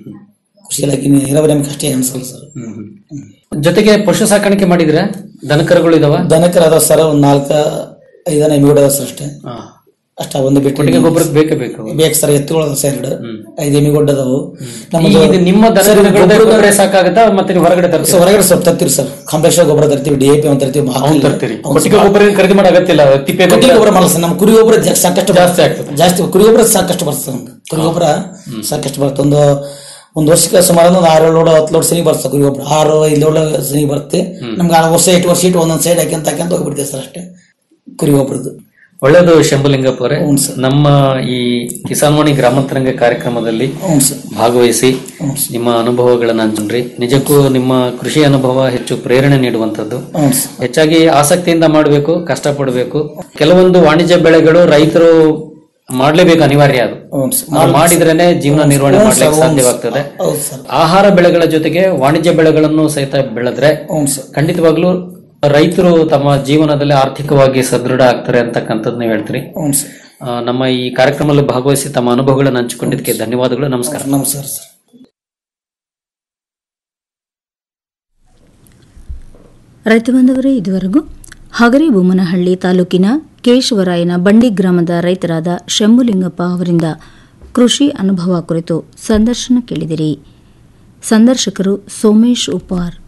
ಕೃಷಿ ಇಲಾಖೆ ಇರೋವರೆ ನಮಗೆ ಕಷ್ಟ ಏನ್ ಅನ್ಸಲ್ಲ ಸರ್ ಜೊತೆಗೆ ಪಶು ಸಾಕಾಣಿಕೆ ಮಾಡಿದ್ರೆ ದನಕರುಗಳು ಇದಾವ ದನಕರ ಅದಾವ ಸರ್ ಒಂದ್ ನಾಲ್ಕ ಐದನ ಎಮ್ಮಿಗಳು ಅದಾವ ಸರ್ ಅಷ್ಟೇ ಅಷ್ಟ ಒಂದು ಬಿಟ್ಟು ಕೊಟ್ಟಿಗೆ ಗೊಬ್ಬರಕ್ಕೆ ಬೇಕೇ ಬೇಕು ಬೇಕು ಸರ್ ಎತ್ತುಗಳು ಅದಾವ ಸರ್ ಎರಡು ಐದು ಎಮ್ಮಿಗೊಡ್ಡ ಅದಾವು ಈ- ಇದು ನಿಮ್ಮ ಸರ್, ಇದು ದನಕರುಗಳದ್ದೇ ಗೊಬ್ಬರದ- ಗೊಬ್ಬರ ಸಾಕಾಗತ್ತಾ ಮತ್ತೆ ನೀವು ಹೊರಗಡೆ ತರ್ತೀರಾ? ಸರ್, ಹೊರಗಡೆ ಸ್ವಲ್ಪ ತರ್ತೀವಿ ಸರ್ ಕಾಂಪ್ಲೆಕ್ಸ್ ಗೊಬ್ಬರ ತರ್ತೀವಿ ಡಿ ಎ ಪಿ ಒಂದು ತರ್ತೀವಿ ಅವ್ನ್ ತರ್ತೀರಿ ಕೊಟ್ಟಿಗೆ ಗೊಬ್ಬರ ಏನ್ ಖರೀದಿ ಮಾಡೋ ಅಗತ್ಯ ಇಲ್ಲ ತಿಪ್ಪೆ ಕೊಟ್ಟಿಗೆ ಗೊಬ್ಬರ ಮಾಡಲ್ಲ ಸರ್ ನಮ್ಮ ಕುರಿ ಗೊಬ್ಬರ ಜಾ- ಸಾಕಷ್ಟು ಜಾಸ್ತಿ ಆಗ್ತದೆ ಜಾಸ್ತಿ ಕುರಿ ಗೊಬ್ಬರ ಸಾಕಷ್ಟು ಬರ್ತದೆ ನಮ್ಗೆ ಕುರಿ ಗೊಬ್ಬರ ಸಾಕಷ್ಟು ಬರುತ್ತೆ ಒಂದು ಒಂದು ವರ್ಷಕ್ಕೆ ಸುಮಾರು ಒಂದು ಆರು ಲೋಡ್ ಹತ್ತು ಲೋಡ್ ಸನಿ ಬರ್ತದೆ ಕುರಿ ಗೊಬ್ಬರ ಆರು ಐದು ಲೋಡ್ ಸನಿ ಬರುತ್ತೆ ನಮ್ಗೆ ಆರು ವರ್ಷ ಎಂಟು ವರ್ಷ ಇಟ್ಟು ಒಂದೊಂದು ಸೈಡ್ ಹಾಕ್ಯಂತ ಹಾಕ್ಯಂತ ಹೋಗ್ಬಿಡ್ತೀವಿ ಸರ್ ಅಷ್ಟೇ ಕುರಿ ಗೊಬ್ಬರದ್ದು ಒಳ್ಳೆಯದು ಶಂಭುಲಿಂಗಪ್ಪ ಅವರೇ ನಮ್ಮ ಈ ಕಿಸಾನ್ವಾಣಿ ಗ್ರಾಮಾಂತರಂಗ ಕಾರ್ಯಕ್ರಮದಲ್ಲಿ ಭಾಗವಹಿಸಿ ನಿಮ್ಮ ಅನುಭವಗಳನ್ನು ಹಂಚ್ರಿ ನಿಜಕ್ಕೂ ನಿಮ್ಮ ಕೃಷಿ ಅನುಭವ ಹೆಚ್ಚು ಪ್ರೇರಣೆ ನೀಡುವಂತದ್ದು ಹ್ಞೂ ಸರ್ ಹೆಚ್ಚಾಗಿ ಆಸಕ್ತಿಯಿಂದ ಮಾಡಬೇಕು ಕಷ್ಟಪಡಬೇಕು ಕೆಲವೊಂದು ವಾಣಿಜ್ಯ ಬೆಳೆಗಳು ರೈತರು ಮಾಡ್ಲೇಬೇಕು ಅನಿವಾರ್ಯ ಅದು ಹ್ಞೂ ಸರ್ ಅದು ಮಾಡಿದ್ರೇನೆ ಜೀವನ ನಿರ್ವಹಣೆ ಹ್ಞೂ ಸರ್, ಮಾಡ್ಲಿಕ್ಕೆ ಹ್ಞೂ ಸಾಧ್ಯವಾಗ್ತದೆ ಸರ್. ಹೌದು ಸರ್ ಆಹಾರ ಬೆಳೆಗಳ ಜೊತೆಗೆ ವಾಣಿಜ್ಯ ಬೆಳೆಗಳನ್ನು ಸಹಿತ ಬೆಳೆದ್ರೆ ಹ್ಞೂ ಸರ್ ಖಂಡಿತವಾಗ್ಲೂ ರೈತರು ತಮ್ಮ ಜೀವನದಲ್ಲಿ ಆರ್ಥಿಕವಾಗಿ ಸದೃಢ ಆಗ್ತಾರೆ ಅಂತಕ್ಕಂಥದ್ದು ನೀವು ಹೇಳ್ತೀರಿ ಹ್ಞೂ ಸರ್ ಆ, ನಮ್ಮ ಈ ಕಾರ್ಯಕ್ರಮದಲ್ಲಿ ಭಾಗವಹಿಸಿ ತಮ್ಮ ಅನುಭವಗಳನ್ನು ಹಂಚಿಕೊಂಡಿದ್ದಕ್ಕೆ ಧನ್ಯವಾದಗಳು ನಮಸ್ಕಾರ ನಮಸ್ಕಾರ ಸರ್ ರೈತ ಬಾಂಧವರೇ ಇದುವರೆಗೂ ಹಗರಿಬೊಮ್ಮನಹಳ್ಳಿ ತಾಲೂಕಿನ ಕೇಶವರಾಯನ ಬಂಡಿ ಗ್ರಾಮದ ರೈತರಾದ ಶಂಭುಲಿಂಗಪ್ಪ ಅವರಿಂದ ಕೃಷಿ ಅನುಭವ ಕುರಿತು ಸಂದರ್ಶನ ಕೇಳಿದಿರಿ ಸಂದರ್ಶಕರು ಸೋಮೇಶ್ ಉಪಾರ್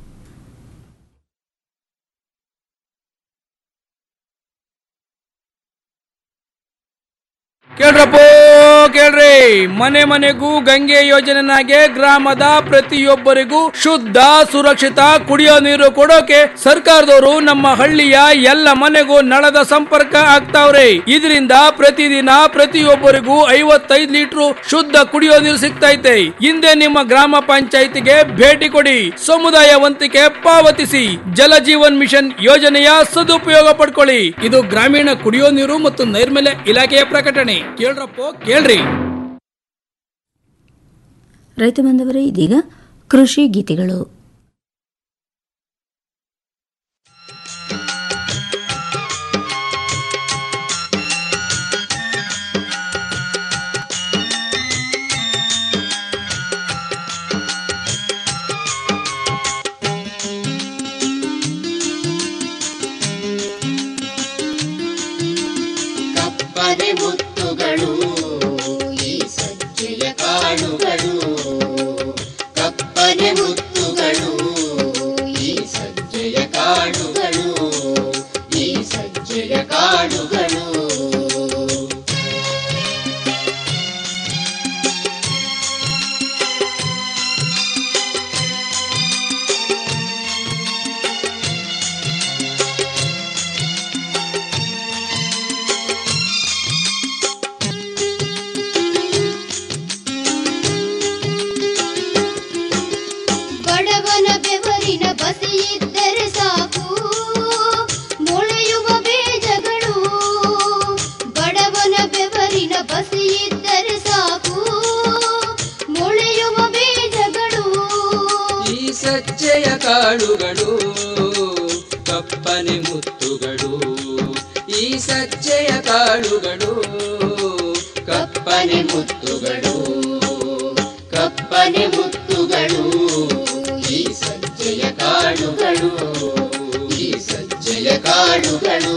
ಕೇಳ್ರಪ್ಪ ಕೇಳ್ರಿ ಮನೆ ಮನೆಗೂ ಗಂಗೆ ಯೋಜನೆನಾಗೆ ಗ್ರಾಮದ ಪ್ರತಿಯೊಬ್ಬರಿಗೂ ಶುದ್ಧ ಸುರಕ್ಷಿತ ಕುಡಿಯೋ ನೀರು ಕೊಡೋಕೆ ಸರ್ಕಾರದವರು ನಮ್ಮ ಹಳ್ಳಿಯ ಎಲ್ಲ ಮನೆಗೂ ನಳದ ಸಂಪರ್ಕ ಆಗ್ತಾವ್ರೆ ಇದರಿಂದ ಪ್ರತಿದಿನ ಪ್ರತಿಯೊಬ್ಬರಿಗೂ ಐವತ್ತೈದು ಲೀಟರ್ ಶುದ್ಧ ಕುಡಿಯೋ ನೀರು ಸಿಗ್ತೈತೆ ಹಿಂದೆ ನಿಮ್ಮ ಗ್ರಾಮ ಪಂಚಾಯಿತಿಗೆ ಭೇಟಿ ಕೊಡಿ ಸಮುದಾಯ ವಂತಿಕೆ ಪಾವತಿಸಿ ಜಲ ಜೀವನ್ ಮಿಷನ್ ಯೋಜನೆಯ ಸದುಪಯೋಗ ಪಡ್ಕೊಳ್ಳಿ ಇದು ಗ್ರಾಮೀಣ ಕುಡಿಯೋ ನೀರು ಮತ್ತು ನೈರ್ಮಲ್ಯ ಇಲಾಖೆಯ ಪ್ರಕಟಣೆ ಕೇಳ್ರಪ್ಪ ಕೇಳ್ರಿ ರೈತ ಬಾಂಧವರೇ ಇದೀಗ ಕೃಷಿ ಗೀತೆಗಳು ಕಪ್ಪನೆ ಮುತ್ತುಗಳು ಈ ಸಜ್ಜೆಯ ಕಾಳುಗಳು ಕಪ್ಪನೆ ಮುತ್ತುಗಳು ಈ ಸಜ್ಜೆಯ ಕಾಳುಗಳು ಈ ಸಜ್ಜೆಯ ಕಾಳುಗಳು ಬಡವನ ಬೆವರಿನ ಬಸಿಯಿದ್ದರೆ ಸಾಕು ಮೊಳೆಯುವ ಬೇ ಕಾಳುಗಳು ಕಪ್ಪನೆ ಮುತ್ತುಗಳು ಈ ಸಜ್ಜೆಯ ಕಾಳುಗಳು ಕಪ್ಪನೆ ಮುತ್ತುಗಳು ಕಪ್ಪನೆ ಮುತ್ತುಗಳು ಈ ಸಜ್ಜೆಯ ಕಾಳುಗಳು ಈ ಸಜ್ಜೆಯ ಕಾಳುಗಳು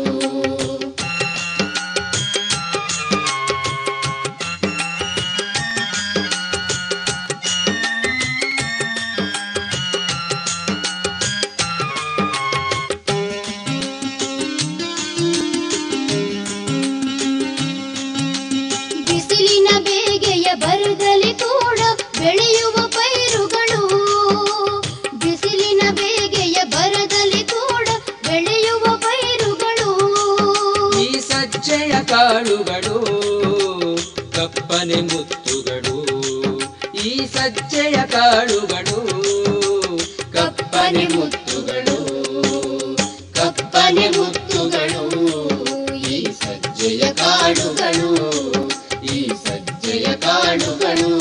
ಬಿಸಿಲಿನ ಬೇಗೆಯ ಬರದಲ್ಲಿ ಕೂಡ ಬೆಳೆಯುವ ಪೈರುಗಳು ಬಿಸಿಲಿನ ಬೇಗೆಯ ಬರದಲ್ಲಿ ಕೂಡ ಬೆಳೆಯುವ ಪೈರುಗಳು ಈ ಸಜ್ಜೆಯ ಕಾಳುಗಳು ಕಪ್ಪನೆ ಮುತ್ತುಗಳು ಈ ಸಜ್ಜೆಯ ಕಾಳುಗಳು ಕಪ್ಪನೆ ಮುತ್ತುಗಳು ಕಪ್ಪನೆ ಮುತ್ತುಗಳು ಈ ಸಜ್ಜೆಯ ಕಾಳುಗಳು ಈ ಸಜ್ಜೆಯ ಕಾಳುಗಳು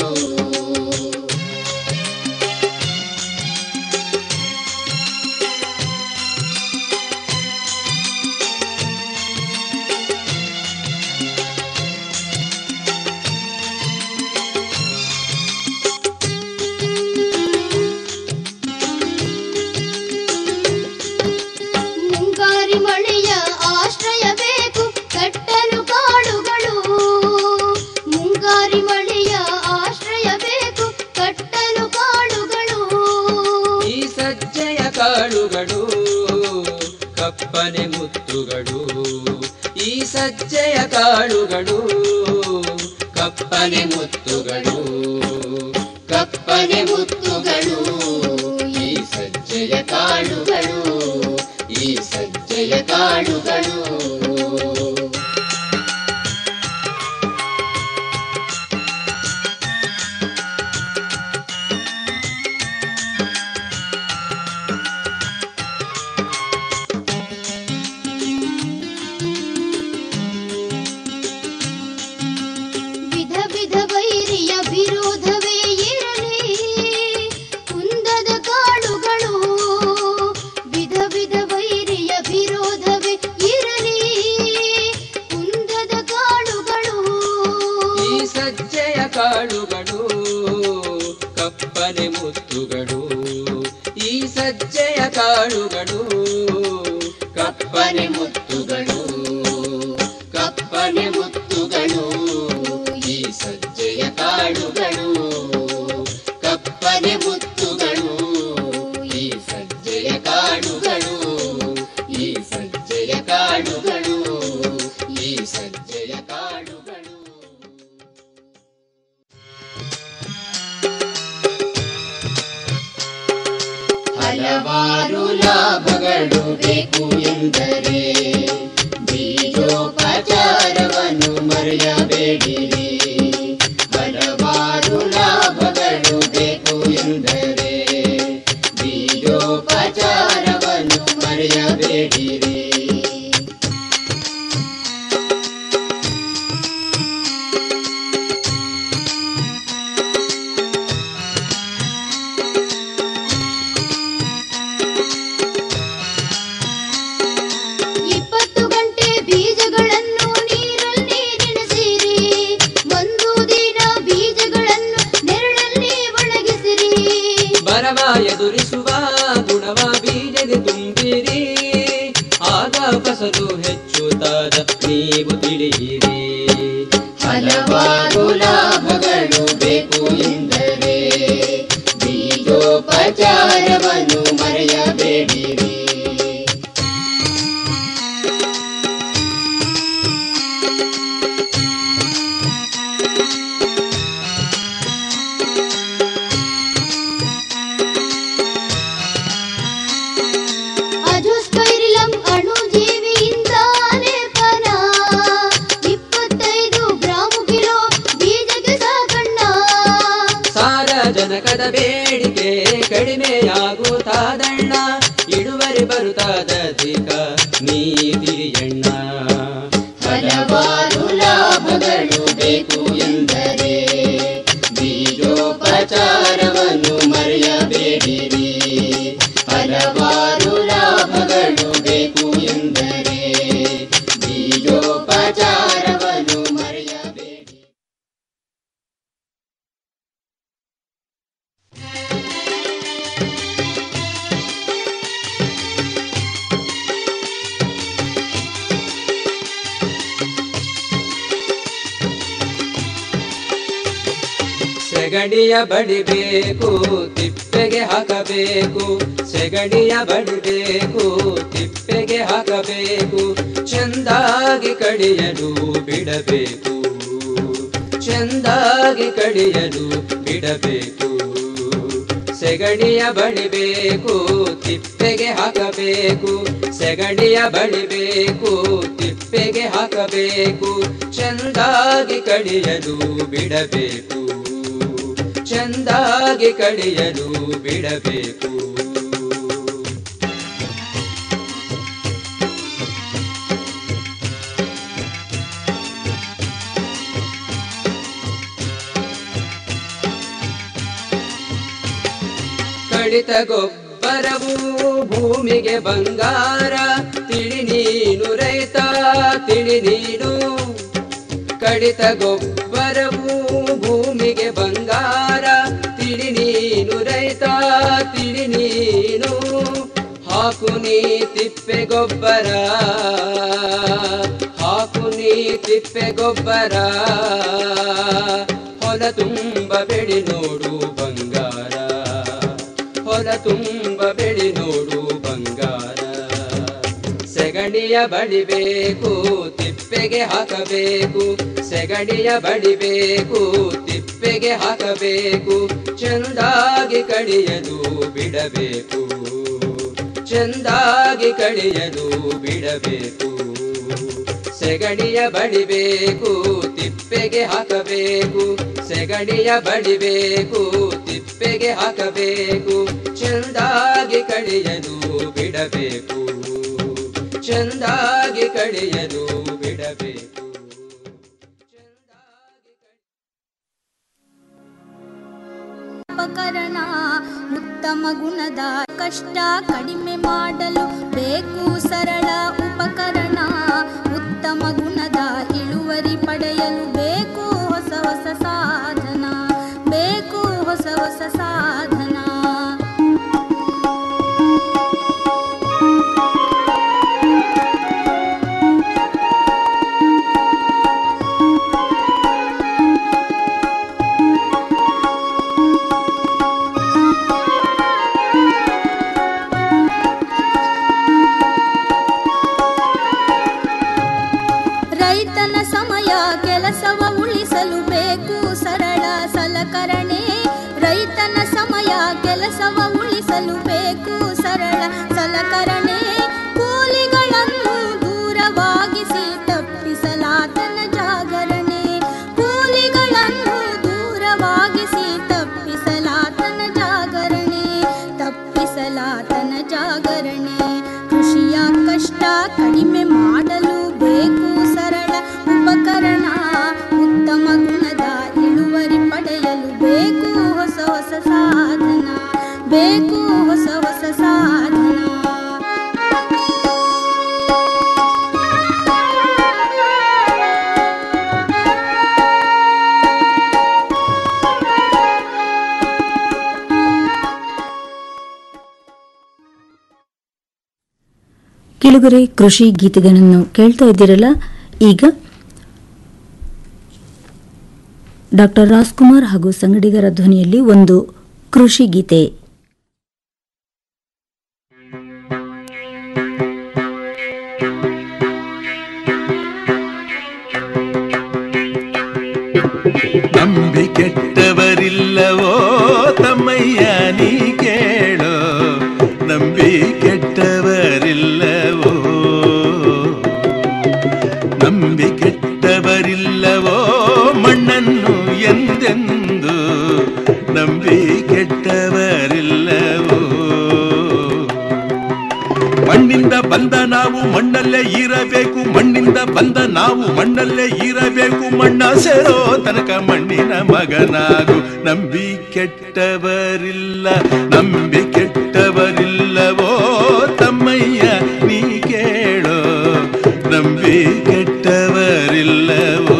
ಮುಂಗಾರಿ ಮಳೆಯ ಆಶ್ರಯ ಬೇಕು ಕಟ್ಟಲು ಕಾಡುಗಳು ಮುಂಗಾರಿ ಮಳೆಯ ಆಶ್ರಯ ಬೇಕು ಕಟ್ಟಲು ಕಾಡುಗಳು ಈ ಸಜ್ಜೆಯ ಕಾಳುಗಳು ಕಪ್ಪನೆ ಮುತ್ತುಗಳು ಈ ಸಜ್ಜೆಯ ಕಾಳುಗಳು ಕಪ್ಪನೆ ಮುತ್ತುಗಳು ಕಪ್ಪನೆ ಮುತ್ತುಗಳು ಈ ಸಜ್ಜೆಯ ಕಾಳುಗಳು ಈ ಸಜ್ಜೆಯ ಕಾಳುಗಳು ವಿಧ ವಿಧ ವೈರಿಯ ವಿರೋಧವೇ ಇರಲಿ ಕುಂದದ ಕಾಳುಗಳು ವಿಧ ವಿಧ ವೈರಿಯ ವಿರೋಧವೇ ಇರಲಿ ಕುಂದದ ಕಾಳುಗಳು ಈ ಸಜ್ಜೆಯ ಕಾಳುಗಳು ಕಪ್ಪನೆ ಮುತ್ತುಗಳು ಈ ಸಜ್ಜೆಯ ಕಾಳುಗಳು ಕಪ್ಪನೆ ಮುತ್ತುಗಳು ಕಪ್ಪನೆ ಮುತ್ತುಗಳು ಈ ಸಜ್ಜೆಯ ಕಾಳುಗಳು ಕಪ್ಪನೆ ಮುತ್ತುಗಳು ಈ ಸಜ್ಜೆಯ ಕಾಳುಗಳು ಈ ಸಜ್ಜೆಯ ಕಾಳುಗಳು ಈ ಸಜ್ಜೆಯ ಕಾಳುಗಳು ಹಲವಾರು ಲಾಭಗಳು ಬೇಕು ಎಂದರೆ ಬೀಜೋಪಚಾರವನ್ನು ಮರೆಯಬೇಡಿರಿ ಹಲವಾರು ಲಾಭಗಳು ಬೇಕು ಎಂದರೆ ಬೀಜೋಪಚಾರವನ್ನು ಮರೆಯಬೇಡಿರಿ ಇಪ್ಪತ್ತು ಗಂಟೆ ಬೀಜಗಳನ್ನು ನೀರಲ್ಲಿ ನೆನೆಸಿರಿ ಒಂದು ದಿನ ಬೀಜಗಳನ್ನು ನೆರಳಲ್ಲಿ ಒಣಗಿಸಿರಿ ಬರವ ಎದುರಿಸುವ ಗುಣವ ಬೀಜಗೆ ತುಂಬಿರಿ ಆಗ ಫಸಲು ಹೆಚ್ಚುತ್ತಾದ ನೀವು ತಿಳಿಯಿರಿ ಹಲವಾರು ಲಾಭಗಳು ಬೇಕು ಎಂದರೆ ಬೀಜೋಪಚಾರವನ್ನು ಮರೆಯಬೇಡಿರಿ ಅಜೋಸ್ಪೈರಿಲಂ ಅಣುಜೀವಿಯಿಂದ ಲೇಪನ ಇಪ್ಪತ್ತೈದು ಗ್ರಾಂ ಕಿಲೋ ಬೀಜಕ್ಕೆ ಸಾಕಣ್ಣ ಸಾರಜನಕದ ಬೇಡಿಕೆ ಕಡಿಮೆಯಾಗುತ್ತಾದಣ್ಣ ಇಳುವರಿ ಬರುತ್ತಾದಧಿಕ ನೀ ತಿರಿಯಣ್ಣ ಹಲವಾರು ಲಾಭಗಳು ಬೇಕು ಎಂದರೆ ಬೀಜೋಪಚಾರವನ್ನು ಮರೆಯಬೇಡಿರಿ ಸೆಗಡಿಯ ಬಡಿಬೇಕು ತಿಪ್ಪೆಗೆ ಹಾಕಬೇಕು ಸೆಗಡಿಯ ಬಡಿಬೇಕು ತಿಪ್ಪೆಗೆ ಹಾಕಬೇಕು ಚೆಂದಾಗಿ ಕಡಿಯಲು ಬಿಡಬೇಕು ಚೆಂದಾಗಿ ಕಡಿಯಲು ಬಿಡಬೇಕು ಸೆಗಡಿಯ ಬಡಿಬೇಕು ತಿಪ್ಪೆಗೆ ಹಾಕಬೇಕು ಸೆಗಡಿಯ ಬಡಿಬೇಕು ತಿಪ್ಪೆಗೆ ಹಾಕಬೇಕು ಚೆಂದಾಗಿ ಕಡಿಯಲು ಬಿಡಬೇಕು ಚೆಂದಾಗಿ ಕಡಿಯಲು ಬಿಡಬೇಕು ಕಡಿತ ಗೊಬ್ಬರವು ಭೂಮಿಗೆ ಬಂಗಾರ ತಿಳಿ ನೀನು ರೈತ ತಿಳಿ ನೀನು ಕಡಿತ ಗೊಬ್ಬರವು ಭೂಮಿಗೆ ಬಂಗಾರ ತಿಳಿ ನೀನು ರೈತ ತಿಳಿ ನೀನು ಹಾಕು ನೀ ತಿಪ್ಪೆ ಗೊಬ್ಬರ ಹಾಕು ನೀ ತಿಪ್ಪೆ ಗೊಬ್ಬರ ಹೊಲ ತುಂಬ ಬೆಳಿ ನೋಡು ಬಂಗಾರ ಹೊಲ ತುಂಬ ಬೆಳಿ ನೋಡು ಬಂಗಾರ ಸೆಗಣಿಯ ಬಡಿಬೇಕು ತಿಪ್ಪೆಗೆ ಹಾಕಬೇಕು ಸೆಗಣಿಯ ಬಡಿಬೇಕು ತಿಪ್ಪೆಗೆ ಹಾಕಬೇಕು ಚೆಂದಾಗಿ ಕಡಿಯಲು ಬಿಡಬೇಕು ಚೆಂದಾಗಿ ಕಡಿಯಲು ಬಿಡಬೇಕು ಸೆಗಡಿಯ ಬಡಿಬೇಕು ತಿಪ್ಪೆಗೆ ಹಾಕಬೇಕು ಸೆಗಡಿಯ ಬಡಿಬೇಕು ತಿಪ್ಪೆಗೆ ಹಾಕಬೇಕು ಚೆಂದಾಗಿ ಕಡಿಯಲು ಬಿಡಬೇಕು ಚೆಂದಾಗಿ ಕಡಿಯಲು ಬಿಡಬೇಕು ಉಪಕರಣ ಉತ್ತಮ ಗುಣದ ಕಷ್ಟ ಕಡಿಮೆ ಮಾಡಲು ಬೇಕು ಸರಳ ಉಪಕರಣ ಉತ್ತಮ ಗುಣದ ಇಳುವರಿ ಪಡೆಯಲು ಬೇಕು ಹೊಸ ಹೊಸ ಸಾಧನ ಬೇಕು ಹೊಸ ಹೊಸ ಸಾಧನ ರೈತನ ಸಮಯ ಕೆಲಸವ ಉಳಿಸಲು ಬೇಕು ಸರಳ ಸಲಕರಣೆ ರೈತನ ಸಮಯ ಕೆಲಸವ ಉಳಿಸಲು ಬೇಕು ಸರಳ ಸಲಕರಣೆ ಕೂಲಿಗಳನ್ನು ದೂರವಾಗಿಸಿ ತಪ್ಪಿಸಲಾತನ ಜಾಗರಣೆ ಕೂಲಿಗಳನ್ನು ದೂರವಾಗಿಸಿ ತಪ್ಪಿಸಲಾತನ ಜಾಗರಣೆ ತಪ್ಪಿಸಲಾತನ ಜಾಗರಣೆ ಕೃಷಿಯ ಕಷ್ಟ ಕಡಿಮೆ ಮಾಡಲು ಬೇಕು ಸರಳ ಉಪಕರಣ ಉತ್ತಮ ಗುಣದ ಇಳುವರಿ ಪಡೆಯಲು ಬೇಕು ಹೊಸ ಹೊಸ ಸಾಧನ ಬೇಕು ಹೊಸ ಹೊಸ ಸಾಧನ ಕೆಳಗರೆ ಕೃಷಿ ಗೀತೆಗಳನ್ನು ಕೇಳ್ತಾ ಇದ್ದೀರಲ್ಲ ಈಗ ಡಾಕ್ಟರ್ ರಾಜ್ಕುಮಾರ್ ಹಾಗೂ ಸಂಗಡಿಗರ ಧ್ವನಿಯಲ್ಲಿ ಒಂದು ಕೃಷಿ ಗೀತೆ ನಂಬಿ ಕೆಟ್ಟವರಿಲ್ಲವೋ ತಮ್ಮಯ್ಯ ನೀ ಕೇಳೋ ನಂಬಿ ಕೆಟ್ಟವರಿಲ್ಲವೋ ನಂಬಿ ಕೆಟ್ಟವರಿಲ್ಲವೋ ಮಣ್ಣನ್ನು ಎಂದೆಂದು ನಂಬಿ ಕೆಟ್ಟವರಿಲ್ಲವೋ ಮಣ್ಣಿಂದ ಬಂದ ನಾವು ಮಣ್ಣಲ್ಲೇ ಇರಬೇಕು ಮಣ್ಣಿಂದ ಬಂದ ನಾವು ಮಣ್ಣಲ್ಲೇ ಇರಬೇಕು ಮಣ್ಣ ಸೇರೋ ತನಕ ಮಣ್ಣಿನ ಮಗನಾಗು ನಂಬಿ ಕೆಟ್ಟವರಿಲ್ಲ ನಂಬಿ ಕೆಟ್ಟವರಿಲ್ಲವೋ ತಮ್ಮಯ್ಯ ನೀ ಕೇಳೋ ನಂಬಿ ಕೆಟ್ಟವರಿಲ್ಲವೋ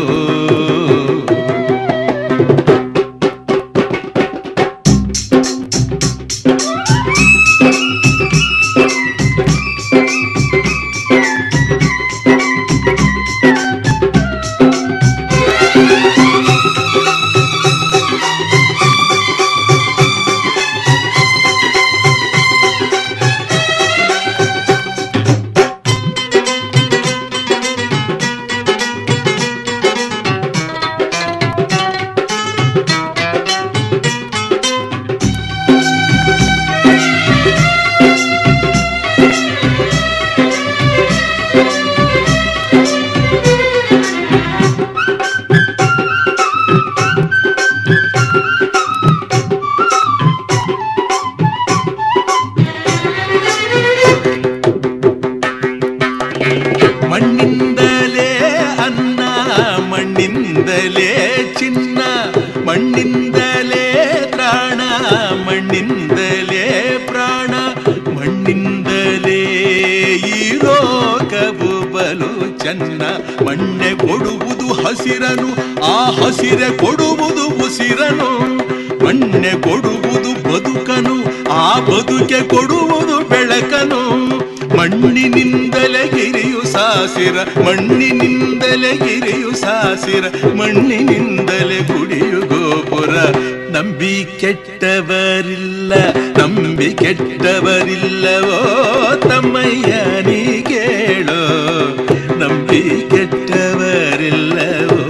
ಮಣ್ಣಿಂದಲೇ ಚಿನ್ನ ಮಣ್ಣಿಂದಲೇ ತ್ರಾಣ ಮಣ್ಣಿಂದಲೇ ಪ್ರಾಣ ಮಣ್ಣಿಂದಲೇ ಈ ಲೋಕವು ಬಲು ಚೆನ್ನ ಮಣ್ಣೆ ಕೊಡುವುದು ಹಸಿರನು ಆ ಹಸಿರೆ ಕೊಡುವುದು ಉಸಿರನು ಮಣ್ಣೆ ಕೊಡುವುದು ಬದುಕನು ಆ ಬದುಕೆ ಕೊಡುವುದು ಬೆಳಕನು ಮಣ್ಣಿನಿಂದಲೇ ಗಿರಿಯು ಸಾಸಿರ ಮಣ್ಣಿನಿಂದಲೇ ಗಿರಿಯು ಸಾಸಿರ ಮಣ್ಣಿನಿಂದಲೇ ಗುಡಿಯು ಗೋಪುರ ನಂಬಿ ಕೆಟ್ಟವರಿಲ್ಲ ನಂಬಿ ಕೆಟ್ಟವರಿಲ್ಲವೋ ತಮ್ಮಯ್ಯ ನೀ ಕೇಳೋ ನಂಬಿ ಕೆಟ್ಟವರಿಲ್ಲವೋ